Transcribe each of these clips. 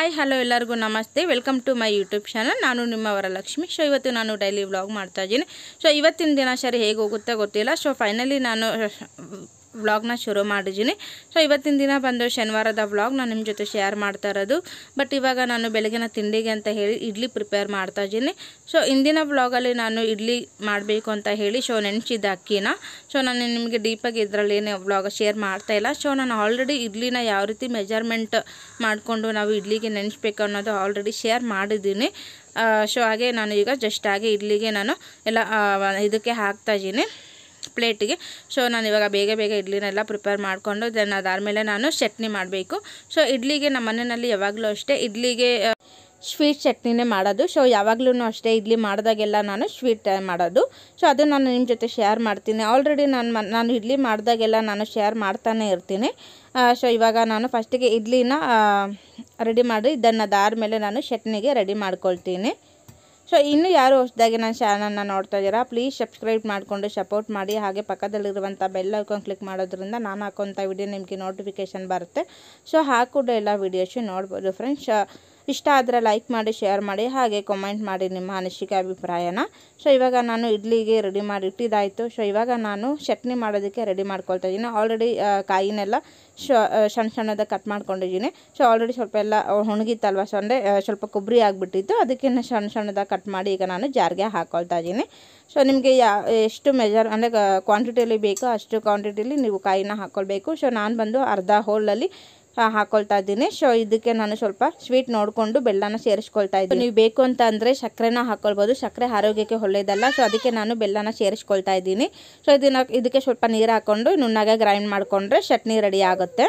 Hi hello ಎಲ್ಲರಿಗೂ ನಮಸ್ತೆ welcome to my YouTube channel ನಾನು ನಿಮ್ಮ ವರಲಕ್ಷ್ಮಿ ಸೊ ಇವತ್ತು ನಾನು ಡೈಲಿ ವ್ಲಾಗ್ ಮಾಡ್ತಾ ಇದ್ದೀನಿ ಸೊ ಇವತ್ತಿನ ದಿನ ಸರಿ ಹೇಗೆ ಹೋಗುತ್ತಾ ಗೊತ್ತಿಲ್ಲ ಸೊ ಫೈನಲಿ ನಾನು ವ್ಲಾಗ್ನ ಶುರು ಮಾಡಿದ್ದೀನಿ ಸೊ ಇವತ್ತಿನ ದಿನ ಬಂದು ಶನಿವಾರದ ವ್ಲಾಗ್ ನಾನು ನಿಮ್ಮ ಜೊತೆ ಶೇರ್ ಮಾಡ್ತಾ ಇರೋದು ಬಟ್ ಇವಾಗ ನಾನು ಬೆಳಗಿನ ತಿಂಡಿಗೆ ಅಂತ ಹೇಳಿ ಇಡ್ಲಿ ಪ್ರಿಪೇರ್ ಮಾಡ್ತಾ ಇದ್ದೀನಿ ಸೊ ಇಂದಿನ ವ್ಲಾಗಲ್ಲಿ ನಾನು ಇಡ್ಲಿ ಮಾಡಬೇಕು ಅಂತ ಹೇಳಿ ಸೊ ನೆನೆಸಿದ್ದ ಅಕ್ಕಿನ ಸೊ ನಾನು ನಿಮಗೆ ಡೀಪಾಗಿ ಇದರಲ್ಲಿ ಏನು ವ್ಲಾಗ್ ಶೇರ್ ಮಾಡ್ತಾ ಇಲ್ಲ ಸೊ ನಾನು ಆಲ್ರೆಡಿ ಇಡ್ಲಿನ ಯಾವ ರೀತಿ ಮೆಜರ್ಮೆಂಟ್ ಮಾಡಿಕೊಂಡು ನಾವು ಇಡ್ಲಿಗೆ ನೆನೆಸ್ಬೇಕು ಅನ್ನೋದು ಆಲ್ರೆಡಿ ಶೇರ್ ಮಾಡಿದ್ದೀನಿ ಸೊ ಹಾಗೆ ನಾನು ಈಗ ಜಸ್ಟ್ ಹಾಗೆ ಇಡ್ಲಿಗೆ ನಾನು ಎಲ್ಲ ಆ, ಇದಕ್ಕೆ ಹಾಕ್ತಾ ಇದ್ದೀನಿ ಪ್ಲೇಟಿಗೆ ಸೊ ನಾನು ಇವಾಗ ಬೇಗ ಬೇಗ ಇಡ್ಲಿನೆಲ್ಲ ಪ್ರಿಪೇರ್ ಮಾಡಿಕೊಂಡು ದೆನ್ ಅದಾದಮೇಲೆ ನಾನು ಚಟ್ನಿ ಮಾಡಬೇಕು ಸೊ ಇಡ್ಲಿಗೆ ನಮ್ಮ ಮನೆಯಲ್ಲಿ ಯಾವಾಗಲೂ ಅಷ್ಟೇ ಇಡ್ಲಿಗೆ ಸ್ವೀಟ್ ಚಟ್ನಿನೇ ಮಾಡೋದು ಸೊ ಯಾವಾಗಲೂ ಅಷ್ಟೇ ಇಡ್ಲಿ ಮಾಡಿದಾಗೆಲ್ಲ ನಾನು ಸ್ವೀಟ್ ಮಾಡೋದು ಸೊ ಅದು ನಾನು ನಿಮ್ಮ ಜೊತೆ ಶೇರ್ ಮಾಡ್ತೀನಿ ಆಲ್ರೆಡಿ ನಾನು ಮ ನಾನು ಇಡ್ಲಿ ಮಾಡಿದಾಗೆಲ್ಲ ನಾನು ಶೇರ್ ಮಾಡ್ತಾನೆ ಇರ್ತೀನಿ ಸೊ ಇವಾಗ ನಾನು ಫಸ್ಟಿಗೆ ಇಡ್ಲಿನ ರೆಡಿ ಮಾಡಿ ದೆನ್ ಅದಾದಮೇಲೆ ನಾನು ಚಟ್ನಿಗೆ ರೆಡಿ ಮಾಡ್ಕೊಳ್ತೀನಿ ಸೊ ಇನ್ನೂ ಯಾರು ಹೊಸದಾಗಿ ನನ್ನ ಚಾನಲ್ನ ನೋಡ್ತಾ ಇದ್ದೀರಾ ಪ್ಲೀಸ್ ಸಬ್ಸ್ಕ್ರೈಬ್ ಮಾಡಿಕೊಂಡು ಸಪೋರ್ಟ್ ಮಾಡಿ ಹಾಗೆ ಪಕ್ಕದಲ್ಲಿರುವಂಥ ಬೆಲ್ ಐಕಾನ್ ಕ್ಲಿಕ್ ಮಾಡೋದ್ರಿಂದ ನಾನು ಹಾಕೋಂಥ ವಿಡಿಯೋ ನಿಮಗೆ ನೋಟಿಫಿಕೇಷನ್ ಬರುತ್ತೆ ಸೊ ಹಾಕೂಡ ಎಲ್ಲ ವೀಡಿಯೋಸು ನೋಡ್ಬೋದು ಫ್ರೆಂಡ್ಸ್ ಇಷ್ಟ ಆದರೆ ಲೈಕ್ ಮಾಡಿ ಶೇರ್ ಮಾಡಿ ಹಾಗೆ ಕಮೆಂಟ್ ಮಾಡಿ ನಿಮ್ಮ ಅನಿಸಿಕೆ ಅಭಿಪ್ರಾಯನ ಸೊ ಇವಾಗ ನಾನು ಇಡ್ಲಿಗೆ ರೆಡಿ ಮಾಡಿ ಇಟ್ಟಿದ್ದಾಯಿತು ಸೊ ಇವಾಗ ನಾನು ಚಟ್ನಿ ಮಾಡೋದಕ್ಕೆ ರೆಡಿ ಮಾಡ್ಕೊಳ್ತಾ ಇದ್ದೀನಿ ಆಲ್ರೆಡಿ ಕಾಯಿನೆಲ್ಲ ಶ ಸಣ್ಣ ಸಣ್ಣದ ಕಟ್ ಮಾಡ್ಕೊಂಡಿದ್ದೀನಿ ಸೊ ಆಲ್ರೆಡಿ ಸ್ವಲ್ಪ ಎಲ್ಲ ಒಣಗಿತ್ತಲ್ವ ಸೊ ಅಂದರೆ ಸ್ವಲ್ಪ ಕೊಬ್ಬರಿ ಆಗಿಬಿಟ್ಟಿತ್ತು ಅದಕ್ಕೆ ನಾನು ಸಣ್ಣ ಸಣ್ಣದಾಗಿ ಕಟ್ ಮಾಡಿ ಈಗ ನಾನು ಜಾರ್ಗೆ ಹಾಕ್ಕೊಳ್ತಾ ಇದ್ದೀನಿ ಸೊ ನಿಮಗೆ ಯಾ ಎಷ್ಟು ಮೆಜರ್ ಅಂದರೆ ಕ್ವಾಂಟಿಟಿಯಲ್ಲಿ ಬೇಕೋ ಅಷ್ಟು ಕ್ವಾಂಟಿಟಿಲಿ ನೀವು ಕಾಯಿನ ಹಾಕ್ಕೊಳ್ಬೇಕು ಸೊ ನಾನು ಬಂದು ಅರ್ಧ ಹೋಲಲ್ಲಿ ಆ, ಹಾಕ್ಕೊಳ್ತಾ ಇದ್ದೀನಿ ಸೊ ಇದಕ್ಕೆ ನಾನು ಸ್ವಲ್ಪ ಸ್ವೀಟ್ ನೋಡಿಕೊಂಡು ಬೆಲ್ಲನ ಸೇರಿಸ್ಕೊಳ್ತಾ ಇದ್ದೀನಿ ನೀವು ಬೇಕು ಅಂತ ಅಂದರೆ ಸಕ್ಕರೆನ ಹಾಕ್ಕೊಳ್ಬೋದು ಸಕ್ಕರೆ ಆರೋಗ್ಯಕ್ಕೆ ಒಳ್ಳೆಯದಲ್ಲ ಸೊ ಅದಕ್ಕೆ ನಾನು ಬೆಲ್ಲನ ಸೇರಿಸ್ಕೊಳ್ತಾ ಇದ್ದೀನಿ ಸೊ ಇದನ್ನ ಇದಕ್ಕೆ ಸ್ವಲ್ಪ ನೀರು ಹಾಕ್ಕೊಂಡು ನುಣ್ಣಗೆ ಗ್ರೈಂಡ್ ಮಾಡಿಕೊಂಡ್ರೆ ಚಟ್ನಿ ರೆಡಿ ಆಗುತ್ತೆ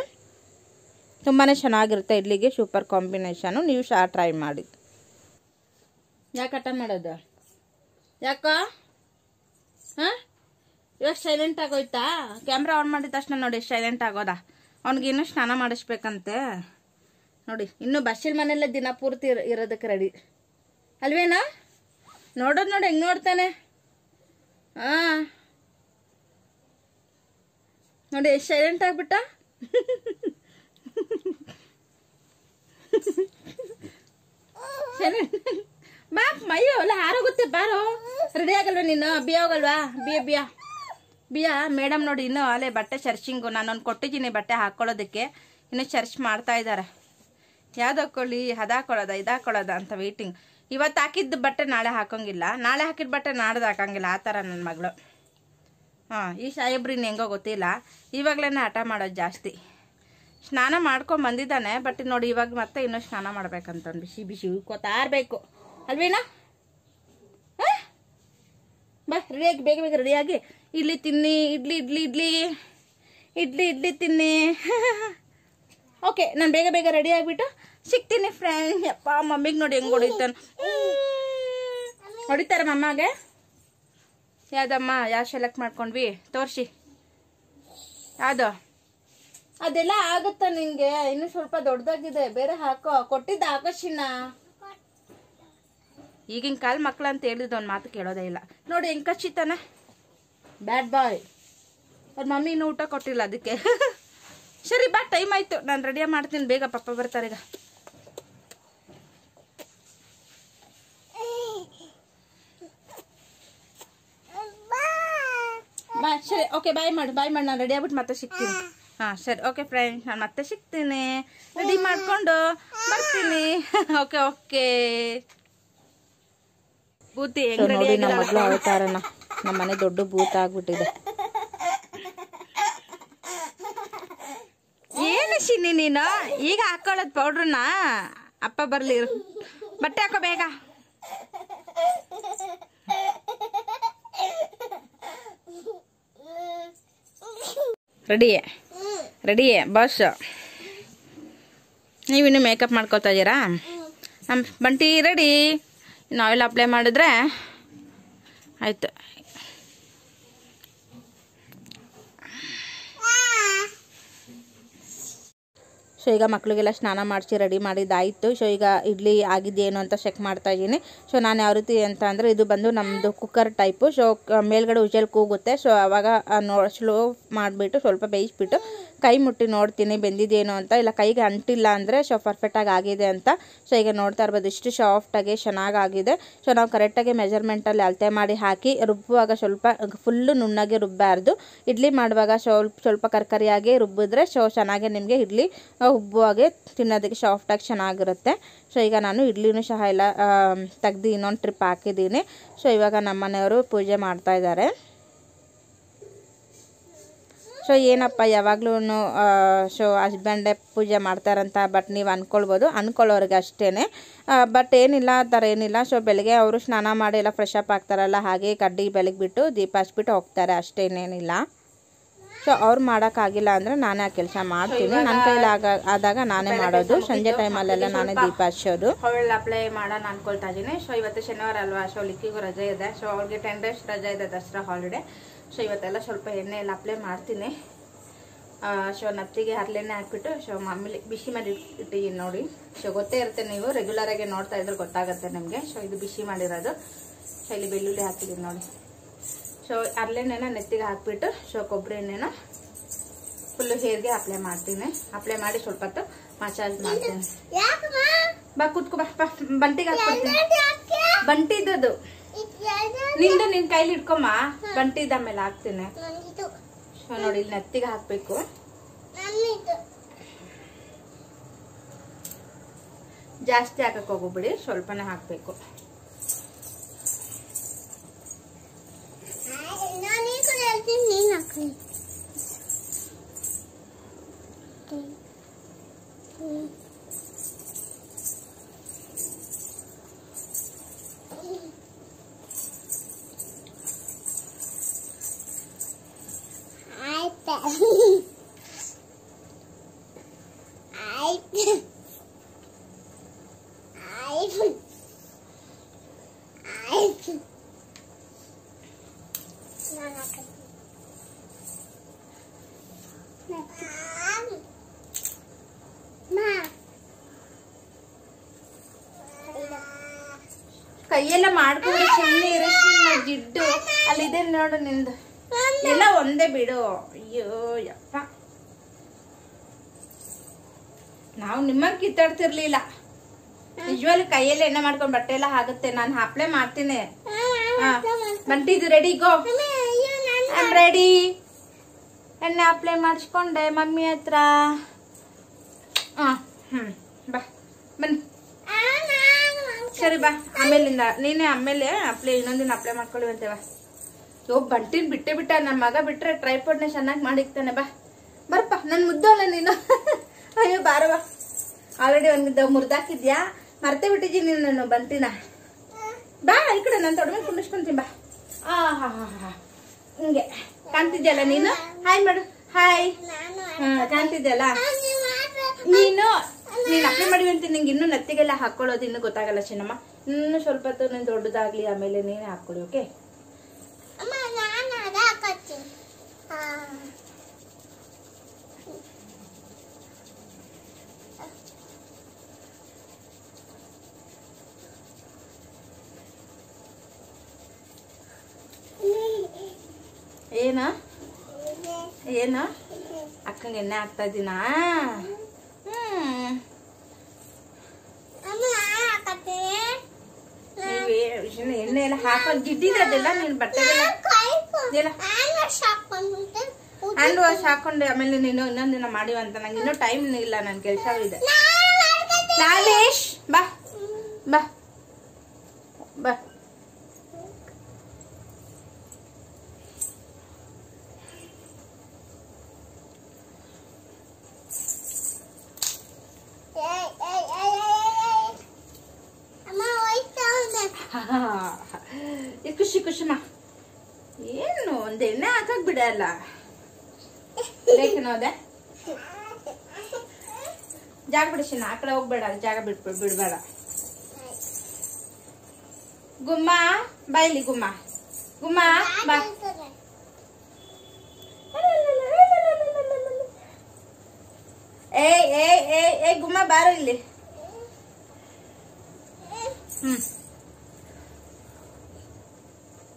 ತುಂಬಾ ಚೆನ್ನಾಗಿರುತ್ತೆ ಇಡ್ಲಿಗೆ ಸೂಪರ್ ಕಾಂಬಿನೇಷನು ನೀವು ಸಹ ಟ್ರೈ ಮಾಡಿ ಯಾಕೆ ಕಟ ಮಾಡೋದು ಯಾಕೋ ಹಾಂ ಇವಾಗ ಸೈಲೆಂಟ್ ಆಗೋಯ್ತಾ ಕ್ಯಾಮ್ರಾ ಆನ್ ಮಾಡಿದ ತಕ್ಷಣ ನೋಡಿ ಸೈಲೆಂಟ್ ಆಗೋದ ಅವ್ನಿಗೆ ಇನ್ನೂ ಸ್ನಾನ ಮಾಡಿಸ್ಬೇಕಂತೆ ನೋಡಿ ಇನ್ನು ಬಸ್ಸಿನ ಮನೆಯಲ್ಲೇ ದಿನ ಪೂರ್ತಿ ಇರ ಇರೋದಕ್ಕೆ ರೆಡಿ ಅಲ್ವೇನಾ ನೋಡೋದು ನೋಡಿ ಹೆಂಗೆ ನೋಡ್ತಾನೆ ಹಾಂ ನೋಡಿ ಎಷ್ಟು ಸೈಲೆಂಟ್ ಆಗ್ಬಿಟ್ಟ ಸೈಲೆಂಟ್ ಬಾ ಮೈಯೋ ಎಲ್ಲ ಹಾರೋಗುತ್ತೆ ಬಾರೋ ರೆಡಿ ಆಗಲ್ವಾ ನೀನು ಬಿಯ ಹೋಗಲ್ವಾ ಬಿಯ ಬಿಯ ಬಿಯ ಮೇಡಮ್ ನೋಡಿ ಇನ್ನು ಅಲ್ಲೇ ಬಟ್ಟೆ ಚರ್ಚಿಂಗು ನಾನೊಂದು ಕೊಟ್ಟಿದ್ದೀನಿ ಬಟ್ಟೆ ಹಾಕ್ಕೊಳ್ಳೋದಕ್ಕೆ ಇನ್ನು ಚರ್ಚ್ ಮಾಡ್ತಾ ಇದ್ದಾರೆ ಯಾವ್ದು ಹಾಕ್ಕೊಳ್ಳಿ ಅದು ಹಾಕೊಳ್ಳೋದ ಇದು ಹಾಕೊಳ್ಳೋದ ಅಂತ ವೇಟಿಂಗ್ ಇವತ್ತು ಹಾಕಿದ್ದ ಬಟ್ಟೆ ನಾಳೆ ಹಾಕೋಂಗಿಲ್ಲ ನಾಳೆ ಹಾಕಿದ ಬಟ್ಟೆ ನಾಡ್ದು ಹಾಕೋಂಗಿಲ್ಲ ಆ ಥರ ನನ್ನ ಮಗಳು ಹಾಂ ಈ ಸಾಹೇಬ್ರಿನ ಹೆಂಗೋ ಗೊತ್ತಿಲ್ಲ ಇವಾಗಲೇ ಹಠ ಮಾಡೋದು ಜಾಸ್ತಿ ಸ್ನಾನ ಮಾಡ್ಕೊಂಡ್ ಬಂದಿದ್ದಾನೆ ಬಟ್ ನೋಡಿ ಇವಾಗ ಮತ್ತೆ ಇನ್ನೂ ಸ್ನಾನ ಮಾಡ್ಬೇಕಂತ ಬಿಸಿ ಬಿಸಿ ಉಳ್ಕೋತಾ ಇರಬೇಕು ಅಲ್ವೇನಾ ಆ? ಬಾ ರೆಡಿಯಾಗಿ ಬೇಗ ಬೇಗ ರೆಡಿಯಾಗಿ ಇಡ್ಲಿ ತಿನ್ನಿ ಇಡ್ಲಿ ಇಡ್ಲಿ ಇಡ್ಲಿ ಇಡ್ಲಿ ಇಡ್ಲಿ ತಿನ್ನಿ ಓಕೆ ನಾನು ಬೇಗ ಬೇಗ ರೆಡಿ ಆಗಿಬಿಟ್ಟು ಸಿಗ್ತೀನಿ ಫ್ರೆಂಡ್ ಯಪ್ಪ ಮಮ್ಮಿಗೆ ನೋಡಿ ಹೆಂಗೆ ಹೊಡಿತಾನೆ ಹೊಡಿತಾರೆ ಮಮ್ಮಗೆ ಯಾವ್ದಮ್ಮ ಯಾವ್ದು ಸೆಲೆಕ್ಟ್ ಮಾಡ್ಕೊಂಡ್ವಿ ತೋರಿಸಿ ಯಾವುದು ಅದೆಲ್ಲ ಆಗುತ್ತಾ ನಿಂಗೆ ಇನ್ನು ಸ್ವಲ್ಪ ದೊಡ್ಡದಾಗಿದೆ ಬೇರೆ ಹಾಕೋ ಕೊಟ್ಟಿದ್ದ ಹಾಕೋ ಚಿನ್ನ ಈಗಿನ ಕಾಲ ಮಕ್ಳು ಅಂತ ಹೇಳಿದ ಒಂದು ಮಾತು ಕೇಳೋದೇ ಇಲ್ಲ ನೋಡಿ ಹೆಂಗ್ ಕಚ್ಚಿತಾನೆ ಬ್ಯಾಡ್ ಬಾಯ್ ಅವ್ರ ಮಮ್ಮಿ ಇನ್ನೂ ಊಟ ಕೊಟ್ಟಿಲ್ಲ ಅದಕ್ಕೆ ಸರಿ ಬಾ ಟೈಮ್ ಆಯ್ತು ನಾನು ರೆಡಿ ಮಾಡ್ತೀನಿ ಬೇಗ ಪಪ್ಪ ಬರ್ತಾರೆ ಈಗ ಬಾಯ್ ಸರಿ ಓಕೆ ಬಾಯ್ ಮಾಡಿ ಬಾಯ್ ಮಾಡಿ ನಾನು ರೆಡಿ ಆಗ್ಬಿಟ್ಟು ಮತ್ತೆ ಸಿಗ್ತೀನಿ ಹಾಂ ಸರಿ ಓಕೆ ಫ್ರೆಂಡ್ ನಾನು ಮತ್ತೆ ಸಿಗ್ತೀನಿ ರೆಡಿ ಮಾಡ್ಕೊಂಡು ಬರ್ತೀನಿ ಓಕೆ ಓಕೆ ಬೂತಿ ಹೆಂಗ್ ರೆಡಿ ಆಗಿಲ್ಲ ಮಗಳು ಅವತಾರನ ನಮ್ಮ ಮನೆ ದೊಡ್ಡ ಭೂತ ಆಗ್ಬಿಟ್ಟಿದೆ ಏನು ಶಿನ್ನಿ ನೀನು ಈಗ ಹಾಕೊಳ್ಳೋದು ಪೌಡ್ರನ್ನ ಅಪ್ಪ ಬರ್ಲಿ ಇರು. ಬಟ್ಟೆ ಹಾಕೋ ಬೇಗ ರೆಡಿ ರೆಡಿ ಬಸ್ ನೀವಿನ್ನು ಮೇಕಪ್ ಮಾಡ್ಕೋತಾ ಇದ್ದೀರಾ ನಮ್ಮ ಬಂಟಿ ರೆಡಿ ಇನ್ನು ಆಯಿಲ್ ಅಪ್ಲೈ ಮಾಡಿದ್ರೆ ಆಯ್ತು ಸೊ ಈಗ ಮಕ್ಕಳಿಗೆಲ್ಲ ಸ್ನಾನ ಮಾಡಿಸಿ ರೆಡಿ ಮಾಡಿದ್ದಾಯಿತು ಸೊ ಈಗ ಇಡ್ಲಿ ಆಗಿದೆಯೇನು ಅಂತ ಚೆಕ್ ಮಾಡ್ತಾ ಇದ್ದೀನಿ ಸೊ ನಾನು ಯಾವ ರೀತಿ ಅಂತ ಅಂದರೆ ಇದು ಬಂದು ನಮ್ಮದು ಕುಕ್ಕರ್ ಟೈಪು ಸೊ ಮೇಲ್ಗಡೆ ಉಜಲ್ ಕೂಗುತ್ತೆ ಸೊ ಅವಾಗ ನೋ ಸ್ಲೋ ಮಾಡಿಬಿಟ್ಟು ಸ್ವಲ್ಪ ಬೇಯಿಸ್ಬಿಟ್ಟು ಕೈ ಮುಟ್ಟಿ ನೋಡ್ತೀನಿ ಬೆಂದಿದೇನೋ ಅಂತ ಇಲ್ಲ ಕೈಗೆ ಅಂಟಿಲ್ಲ ಅಂದರೆ ಸೊ ಪರ್ಫೆಕ್ಟಾಗಿ ಆಗಿದೆ ಅಂತ ಸೊ ಈಗ ನೋಡ್ತಾ ಇರ್ಬೋದು ಇಷ್ಟು ಸಾಫ್ಟಾಗಿ ಚೆನ್ನಾಗಿ ಆಗಿದೆ ಸೊ ನಾವು ಕರೆಕ್ಟಾಗಿ ಮೆಜರ್ಮೆಂಟಲ್ಲಿ ಅಳತೆ ಮಾಡಿ ಹಾಕಿ ರುಬ್ಬುವಾಗ ಸ್ವಲ್ಪ ಫುಲ್ಲು ನುಣ್ಣಗೆ ರುಬ್ಬಾರ್ದು ಇಡ್ಲಿ ಮಾಡುವಾಗ ಸ್ವಲ್ಪ ಸ್ವಲ್ಪ ಕರ್ಕರಿಯಾಗಿ ರುಬ್ಬಿದ್ರೆ ಸೊ ಚೆನ್ನಾಗಿ ನಿಮಗೆ ಇಡ್ಲಿ ಆ, ಉಬ್ಬುವಾಗೆ ತಿನ್ನೋದಕ್ಕೆ ಸಾಫ್ಟಾಗಿ ಚೆನ್ನಾಗಿರುತ್ತೆ ಸೊ ಈಗ ನಾನು ಇಡ್ಲಿನೂ ಸಹ ಎಲ್ಲ ತೆಗ್ದು ಇನ್ನೊಂದು ಟ್ರಿಪ್ ಹಾಕಿದ್ದೀನಿ ಸೊ ಇವಾಗ ನಮ್ಮ ಮನೆಯವರು ಪೂಜೆ ಮಾಡ್ತಾ ಇದ್ದಾರೆ ಸೊ ಏನಪ್ಪ ಯಾವಾಗ್ಲೂ ಸೊ ಹಸ್ಬೆಂಡೇ ಪೂಜೆ ಮಾಡ್ತಾರಂತ ಬಟ್ ನೀವು ಅಂದ್ಕೊಳ್ಬೋದು ಅಂದ್ಕೊಳ್ಳೋರಿಗೆ ಅಷ್ಟೇ ಬಟ್ ಏನಿಲ್ಲ ಆ ಥರ ಏನಿಲ್ಲ ಸೊ ಬೆಳಗ್ಗೆ ಅವರು ಸ್ನಾನ ಮಾಡಿ ಎಲ್ಲ ಫ್ರೆಶ್ ಅಪ್ ಆಗ್ತಾರಲ್ಲ ಹಾಗೆ ಕಡ್ಡಿ ಬೆಳಗ್ಗೆ ಬಿಟ್ಟು ದೀಪ ಹಚ್ಬಿಟ್ಟು ಹೋಗ್ತಾರೆ ಅಷ್ಟೇನೇನಿಲ್ಲ ಸೊ ಅವ್ರು ಮಾಡೋಕ್ಕಾಗಿಲ್ಲ ಅಂದರೆ ನಾನೇ ಆ ಕೆಲಸ ಮಾಡ್ತೀನಿ ನನ್ನ ಕೈಲಿ ಆಗ ಆದಾಗ ನಾನೇ ಮಾಡೋದು ಸಂಜೆ ಟೈಮಲ್ಲೆಲ್ಲ ನಾನೇ ದೀಪ ಹಚ್ಚೋದು ಅವಳು ಅಪ್ಲೈ ಮಾಡೋಣ ಅನ್ಕೊಳ್ತಾ ಇದ್ದೀನಿ ಸೊ ಇವತ್ತು ಶನಿವಾರ ಅಲ್ವಾ ಸೊ ಲಿಕ್ಕಿಗೂ ರಜೆ ಇದೆ ಸೊ ಅವ್ಳಿಗೆ ಟೆನ್ ಡೇಸ್ ರಜೆ ಇದೆ ದಸರಾ ಹಾಲಿಡೇ ಸೊ ಇವತ್ತೆಲ್ಲ ಸ್ವಲ್ಪ ಎಣ್ಣೆ ಎಲ್ಲ ಅಪ್ಲೈ ಮಾಡ್ತೀನಿ ಸೊ ನತ್ತಿಗೆ ಹರ್ಲೆಣ್ಣೆ ಹಾಕ್ಬಿಟ್ಟು ಸೊ ಮಾಮೂಲಿ ಬಿಸಿ ಮಾಡಿ ಇಟ್- ಇಟ್ಟಿದ್ದೀನಿ ನೋಡಿ ಸೊ ಗೊತ್ತೇ ಇರುತ್ತೆ ನೀವು ರೆಗ್ಯುಲರಾಗಿ ನೋಡ್ತಾ ಇದ್ರೆ ಗೊತ್ತಾಗುತ್ತೆ ನಿಮಗೆ ಸೊ ಇದು ಬಿಸಿ ಮಾಡಿರೋದು ಸೊ ಇಲ್ಲಿ ಬೆಳ್ಳುಳ್ಳಿ ಹಾಕಿದ್ದೀನಿ ನೋಡಿ ಸೊ ಹರ್ಲೆಣ್ಣೆನ ನೆತ್ತಿಗೆ ಹಾಕ್ಬಿಟ್ಟು ಸೊ ಕೊಬ್ಬರಿ ಎಣ್ಣೆನ ಫುಲ್ಲು ಹೇರ್ಗೆ ಅಪ್ಲೈ ಮಾಡ್ತೀನಿ ಅಪ್ಲೈ ಮಾಡಿ ಸ್ವಲ್ಪ ಹೊತ್ತು ಮಸಾಜ್ ಮಾಡ್ತೀನಿ ಬಾ ಕೂತ್ಕೋ ಬಾ ಬಾ ಬಂಟಿಗೆ ಹಾಕ್ಬಿಡ್ತೀನಿ ಬಂಟಿದ್ದದು ನಿಂದು ನಿನ್ ಕೈಲಿ ಇಟ್ಕೊಮ್ಮ ಬಂಟಿದ ಆಮೇಲೆ ಹಾಕ್ತೀನಿ ಸೊ ನೋಡಿ ಇಲ್ಲಿ ನೆತ್ತಿಗೆ ಹಾಕ್ಬೇಕು ಜಾಸ್ತಿ ಹಾಕಕ್ ಹೋಗ್ಬಿಡಿ ಸ್ವಲ್ಪನೇ ಹಾಕ್ಬೇಕು ಕೈಯೆಲ್ಲ ಮಾಡ್ಕೊಂಡು ಸುಮ್ಮನೆ ಇರೋ ಜಿಡ್ಡು ಅಲ್ಲಿದೆ ನೋಡು ನಿಂದು ಎಲ್ಲ ಒಂದೇ ಬಿಡು ಅಯ್ಯೋ ಯಪ್ಪ ನಾವು ನಿಮ್ಮಂಗ್ ಕಿತ್ತಾಡ್ತಿರ್ಲಿಲ್ಲ ನಿಜವಾಗ್ಲೂ ಕೈಯಲ್ಲಿ ಎಣ್ಣೆ ಮಾಡ್ಕೊಂಡು ಬಟ್ಟೆ ಎಲ್ಲ ಆಗುತ್ತೆ ನಾನು ಅಪ್ಲೈ ಮಾಡ್ತೀನಿ ಹಾ ಬಂಟಿದ್ದು ರೆಡಿ ಗೋ ಐಮ್ ರೆಡಿ ಎಣ್ಣೆ ಅಪ್ಲೈ ಮಾಡಿಸ್ಕೊಂಡೆ ಮಮ್ಮಿ ಹತ್ರ ಹಾ ಹ್ಮ್ ಬಾ ಬನ್ನಿ ಸರಿ ಬಾ ಆಮೇಲಿಂದ ನೀನೇ ಆಮೇಲೆ ಅಪ್ಲೈ ಇನ್ನೊಂದಿನ ಅಪ್ಲೈ ಮಾಡ್ಕೊಳ್ಳಿ ಅಂತೇವ ಯೋ ಬಂಟಿನ್ ಬಿಟ್ಟೆ ಬಿಟ್ಟ ನನ್ನ ಮಗ ಬಿಟ್ರೆ ಟ್ರೈಪೋಡ್ನ ಚೆನ್ನಾಗಿ ಮಾಡಿಕ್ತಾನೆ ಬಾ ಬರ್ಪ ನನ್ ಮುದ್ದು ಅಲ್ಲ ನೀನು ಅಯ್ಯೋ ಬಾರವ ಆಲ್ರೆಡಿ ಒಂದು ಮುರ್ದಾಕಿದ್ಯಾ ಮರ್ತೇ ಬಿಟ್ಟಿದ್ದೀನಿ ನಾನು ಬಂಟಿನ ಬಾ ಈ ಕಡೆ ನಾನು ತೊಡಮೆ ಕುಂಡಿಸ್ಕೊಂತೀನಿ ಬಾ ಆ ಹಾ ಹಾ ಹಾ ಹಿಂಗೆ ಕಾಣ್ತಿದ್ಯಲ್ಲ ನೀನು ಹಾಯ್ ಮಾಡು ಹಾಯ್ ಹಾ ಕಾಣ್ತಿದ್ಯಲ್ಲ ನೀನು ನೀನ್ ಅಪ್ಲೈ ಮಾಡಿವಿ ಅಂತ ನಿಂಗೆ ಇನ್ನೂ ನೆತ್ತಿಗೆಲ್ಲ ಹಾಕೊಳ್ಳೋದು ಇನ್ನೂ ಗೊತ್ತಾಗಲ್ಲ ಚಿನ್ನಮ್ಮ ಇನ್ನು ಸ್ವಲ್ಪ ಹೊತ್ತು ನೀನು ದೊಡ್ಡದಾಗ್ಲಿ ಆಮೇಲೆ ನೀನೇ ಹಾಕೊಳ್ಳಿ ಓಕೆ ಏನ ಏನು ಅಕ್ಕಂಗೆ ಎಣ್ಣೆ ಹಾಕ್ತಾ ಇದ್ದೀನಾ ಹ್ಮ್ ನೀವು ಎಣ್ಣೆ ಎಲ್ಲ ಹಾಕೊಂಡು ಜಿಡ್ಡಿದ್ದೆಲ್ಲ ನೀನು ಬಟ್ಟೆಗೆಲ್ಲ ಇದೆಲ್ಲ ಹ್ಯಾಂಡ್ ವಾಶ್ ಹಾಕೊಂಡು ಆಮೇಲೆ ನೀನು ಇನ್ನೊಂದಿನ ಮಾಡಿವ ಅಂತ ನಂಗೆ ಇನ್ನೂ ಟೈಮ್ ಇಲ್ಲ ನನ್ನ ಕೆಲಸ ಇದೆ ನಾಗೇಶ್ ಬಾ ಬಾ ಬಾ ಇದು ಖುಷಿ ಖುಷಿಮ ಏನು ಒಂದು ಎಣ್ಣೆ ಹಾಕಕ್ ಬಿಡಲ್ಲ ಬೇಕೇನೋದೆ ಜಾಗ ಬಿಡಿಸಿನ ಆ ಕಡೆ ಹೋಗ್ಬೇಡ ಅಲ್ಲಿ ಜಾಗ ಬಿಟ್ಬಿಡ್ ಬಿಡ್ಬೇಡ ಗುಮ್ಮ ಬಾ ಇಲ್ಲಿ ಗುಮ್ಮ ಗುಮ್ಮ ಬಾ ಏ ಏ ಏ ಏ ಗುಮ್ಮ ಬಾರೋ ಇಲ್ಲಿ ಹ್ಮ್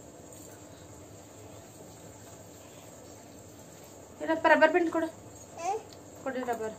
ಏನಪ್ಪ ರಬ್ಬರ್ ಬೆಂಡ್ ಕೊಡು ಕೊಡಿ ರಬ್ಬರ್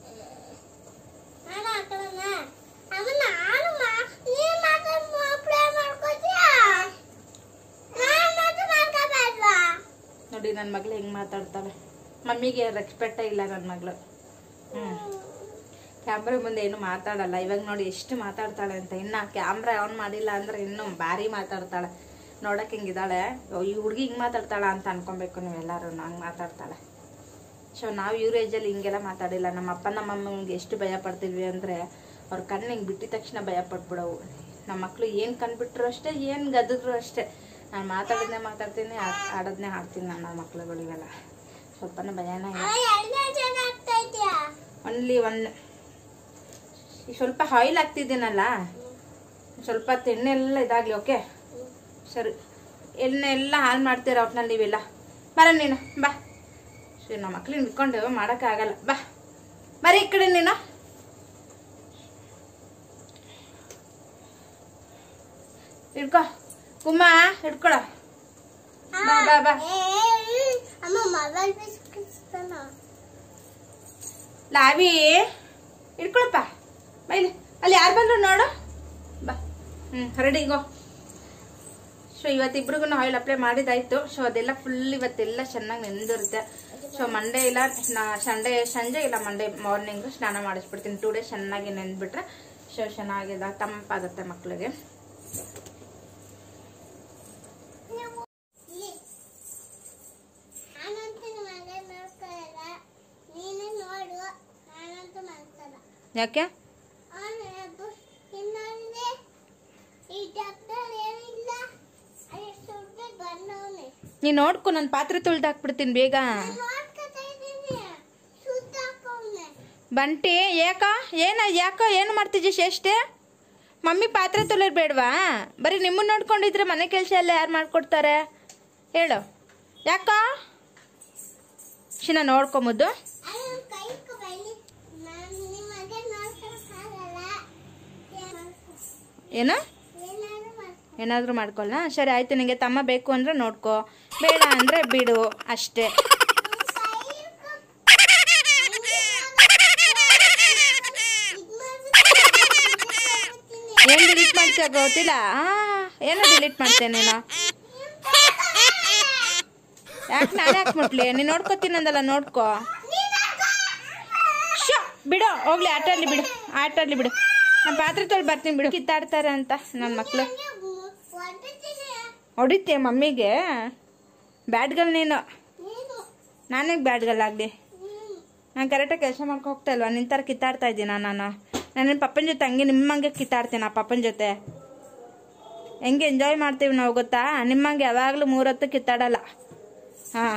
ನಾನು ಹಾಕೊಳ್ಳೋಣ ಅಮ್ಮ ನಾನು ಮಾ- ನೀನ್ ಮಾತ್ರ ಪ್ಲೇ ಮಾಡ್ಕೊತೀಯಾ ನಾನು ಮಾತ್ರ ಮಾಡ್ಕೋಬೇಡ್ವಾ ನೋಡಿ ನನ್ನ ಮಗಳು ಹೆಂಗೆ ಮಾತಾಡ್ತಾಳೆ ಮಮ್ಮಿಗೆ ರೆಸ್ಪೆಕ್ಟೇ ಇಲ್ಲ ನನ್ನ ಮಗಳು ಹ್ಞೂ ಕ್ಯಾಮ್ರಾ ಮುಂದೆ ಏನು ಮಾತಾಡಲ್ಲ ಇವಾಗ ನೋಡಿ ಎಷ್ಟು ಮಾತಾಡ್ತಾಳೆ ಅಂತ ಇನ್ನು ಕ್ಯಾಮ್ರಾ ಆನ್ ಮಾಡಿಲ್ಲ ಅಂದ್ರೆ ಇನ್ನೂ ಭಾರಿ ಮಾತಾಡ್ತಾಳೆ ನೋಡಕ್ಕೆ ಹಿಂಗಿದ್ದಾಳೆ ಓ, ಈ ಹುಡುಗಿ ಹಿಂಗೆ ಮಾತಾಡ್ತಾಳ ಅಂತ ಅನ್ಕೊಬೇಕು ನೀವೆಲ್ಲರೂ ಹಂಗೆ ಮಾತಾಡ್ತಾಳೆ ಸೊ ನಾವು ಇವ್ರ ಏಜಲ್ಲಿ ಹಿಂಗೆಲ್ಲ ಮಾತಾಡಿಲ್ಲ ನಮ್ಮ ಅಪ್ಪ ನಮ್ಮ ಅಮ್ಮಂಗೆ ಎಷ್ಟು ಭಯ ಪಡ್ತಿದ್ವಿ ಅಂದರೆ ಅವ್ರ ಕಣ್ಣು ಹಿಂಗೆ ಬಿಟ್ಟಿದ ತಕ್ಷಣ ಭಯ ಪಟ್ಬಿಡವು ನಮ್ಮ ಮಕ್ಕಳು ಏನು ಕಣ್ಬಿಟ್ರು ಅಷ್ಟೇ ಏನು ಗದಿದ್ರು ಅಷ್ಟೇ ನಾನು ಮಾತಾಡೋದನ್ನೇ ಮಾತಾಡ್ತೀನಿ ಆ- ಆಡೋದನ್ನೇ ಆಡ್ತೀನಿ ನಾನು ನನ್ನ ಮಕ್ಳುಗಳಿಗೆಲ್ಲ ಸ್ವಲ್ಪನೇ ಭಯನೇ ಇಲ್ಲ ಎರಡನೇ ಜನ ಆಗ್ತಾ ಇದೆಯಾ ಒನ್ಲಿ ಒನ್ ಈಗ ಸ್ವಲ್ಪ ಆಯಿಲ್ ಹಾಕ್ತಿದ್ದೀನಲ್ಲ ಸ್ವಲ್ಪ ಹೊತ್ತು ಎಣ್ಣೆ ಎಲ್ಲ ಇದಾಗಲಿ ಓಕೆ ಸರಿ ಎಣ್ಣೆ ಎಲ್ಲ ಹಾಳು ಮಾಡ್ತೀರ ಒಟ್ನಲ್ಲಿ ನೀವೆಲ್ಲ ಬರ ನೀನು ಬಾ ಸರಿ ನಮ್ಮ ಮಕ್ಳನ್ನ ಇಟ್ಕೊಂಡು ಮಾಡೋಕ್ಕಾಗಲ್ಲ ಬಾ ಬರೀ ಈ ಕಡೆ ನೀನು ಹಿಡ್ಕೊ ಕುಮ್ಮ ಹಿಡ್ಕೊಳ ಬಾ ಬಾ ಬಾ ಏ, ಅಮ್ಮ ಮೊಬೈಲ್ ಬಿಸ್ಕಿಸ್ತಾನ ಲಾವಿ ಇಟ್ಕೊಳಪ್ಪ ಬೈಲಿ ಅಲ್ಲಿ ಯಾರು ಬಂದ್ರು ನೋಡು ಬಾ ಹ್ಞೂ ರೆಡಿ ಗೋ ಸೊ ಇವತ್ತಿಬ್ರಿಗೂ ಆಯಿಲ್ ಅಪ್ಲೈ ಮಾಡಿದಾಯ್ತು ಸೊ ಅದೆಲ್ಲ ಫುಲ್ ಇವತ್ತೆಲ್ಲ ಚೆನ್ನಾಗಿ ನೆಂದಿರುತ್ತೆ ಸೊ ಮಂಡೇ ಇಲ್ಲ ನಾ ಸಂಡೇ ಸಂಜೆ ಇಲ್ಲ ಮಂಡೇ ಮಾರ್ನಿಂಗ್ ಸ್ನಾನ ಮಾಡಿಸ್ಬಿಡ್ತೀನಿ ಟೂ ಡೇಸ್ ಚೆನ್ನಾಗಿ ನೆಂದ್ಬಿಟ್ರೆ ಸೊ ಚೆನ್ನಾಗಿದೆ ತಂಪಾಗುತ್ತೆ ಮಕ್ಕಳಿಗೆ ಇಲ್ಲಿ. ನಾನಂತೂ ಮನೆ ನೋಡ್ಕೊಳ್ಳಲ್ಲ ನೀನು ನೋಡು ನಾನಂತೂ ಮಾಡ್ಸಲ್ಲ ಯಾಕೆ ಅವನು ಇನ್ನೊಂದೇ ಈ ಡಾಕ್ಟರ್ ಏನಿಲ್ಲ ಅಲ್ಲಿ ಸುಟ್ಟು ಬಂದವನೆ ನೀನು ನೋಡ್ಕೊ ನಾನು ಪಾತ್ರೆ ತೊಳ್ದು ಹಾಕ್ಬಿಡ್ತೀನಿ ಬೇಗ ನೋಡ್ಕೊತಾ ಇದ್ದೀನಿ ಸುತ್ತಾಕವನೆ ಬಂಟಿ ಯಾಕ ಏನ ಯಾಕ ಏನು ಮಾಡ್ತಿದ್ಯ ಶ್ರೇಷ್ಠೆ ಮಮ್ಮಿ ಪಾತ್ರೆ ತೊಳೆಯೋದು ಬೇಡವಾ ಬರೀ ನಿಮ್ಮನ್ನ ನೋಡ್ಕೊಂಡಿದ್ರೆ ಮನೆ ಕೆಲಸ ಎಲ್ಲ ಯಾರು ಮಾಡ್ಕೊಡ್ತಾರೆ ಹೇಳು ಯಾಕ ಶಿನ ನೋಡ್ಕೊಂಬುದು ಅಲ್ಲಿ ಒಂದ್ ಕೈ ಬೈಲಿ ನಾನು ನಿಮ್ಮ ಮನೆ ನೋಡ್ಕೊಳಕ್ಕಾಗಲ್ಲ ಏನು ಏನಾದ್ರು ಮಾಡ್ಕೊ ಏನಾದರೂ ಮಾಡ್ಕೊಳ್ಳ ಸರಿ ಆಯ್ತು ನಿಂಗೆ ತಮ್ಮ ಬೇಕು ಅಂದರೆ ನೋಡ್ಕೊ ಬೇಡ ಅಂದರೆ ಬಿಡು ಅಷ್ಟೇ ಏನು ಡಿಲೀಟ್ ಮಾಡ್ತೀಯ ಗೊತ್ತಿಲ್ಲ ಹಾಂ ಏನೋ ಡಿಲೀಟ್ ಮಾಡ್ತೇನೆ ನೀನು ಯಾಕೆ ನಾನು ಯಾಕೆ ಮುಟ್ಲಿ ನೀನು ನೋಡ್ಕೊತೀನಿ ಅಂದಲ್ಲ ನೋಡ್ಕೋ ಶೋ ಬಿಡು ಹೋಗ್ಲಿ ಆಟ ಆಡ್ಲಿ ಬಿಡು ಆಟ ಆಡ್ಲಿ ಬಿಡು ನಾನು ಪಾತ್ರೆ ತೊಳಿ ಬರ್ತೀನಿ ಬಿಡು ಕಿತ್ತಾಡ್ತಾರೆ ಅಂತ ನನ್ನ ಮಕ್ಕಳು ಹೊಡಿತೀಯ ಮಮ್ಮಿಗೆ ಬ್ಯಾಡ್ಗಲ್ ನೀನು ನಾನೇ ಬ್ಯಾಡ್ಗಲ್ ಆಗಲಿ ನಾನು ಕರೆಕ್ಟಾಗಿ ಕೆಲಸ ಮಾಡ್ಕೊ ಹೋಗ್ತಾ ಇಲ್ವಾ ನಿನ್ನ ಥರ ಕಿತ್ತಾಡ್ತಾ ಇದ್ದೀನ ನಾನು ನಾನು ನಿಮ್ಮ ಪಪ್ಪನ ಜೊತೆ ಹಂಗೆ ನಿಮ್ಮಂಗೆ ಕಿತ್ತಾಡ್ತೀನಿ ಆ ಪಪ್ಪನ ಜೊತೆ ಹೆಂಗೆ ಎಂಜಾಯ್ ಮಾಡ್ತೀವಿ ನಾವು ಗೊತ್ತಾ ನಿಮ್ಮಂಗೆ ಯಾವಾಗಲೂ ಮೂರೊತ್ತು ಕಿತ್ತಾಡಲ್ಲ ಹಾಂ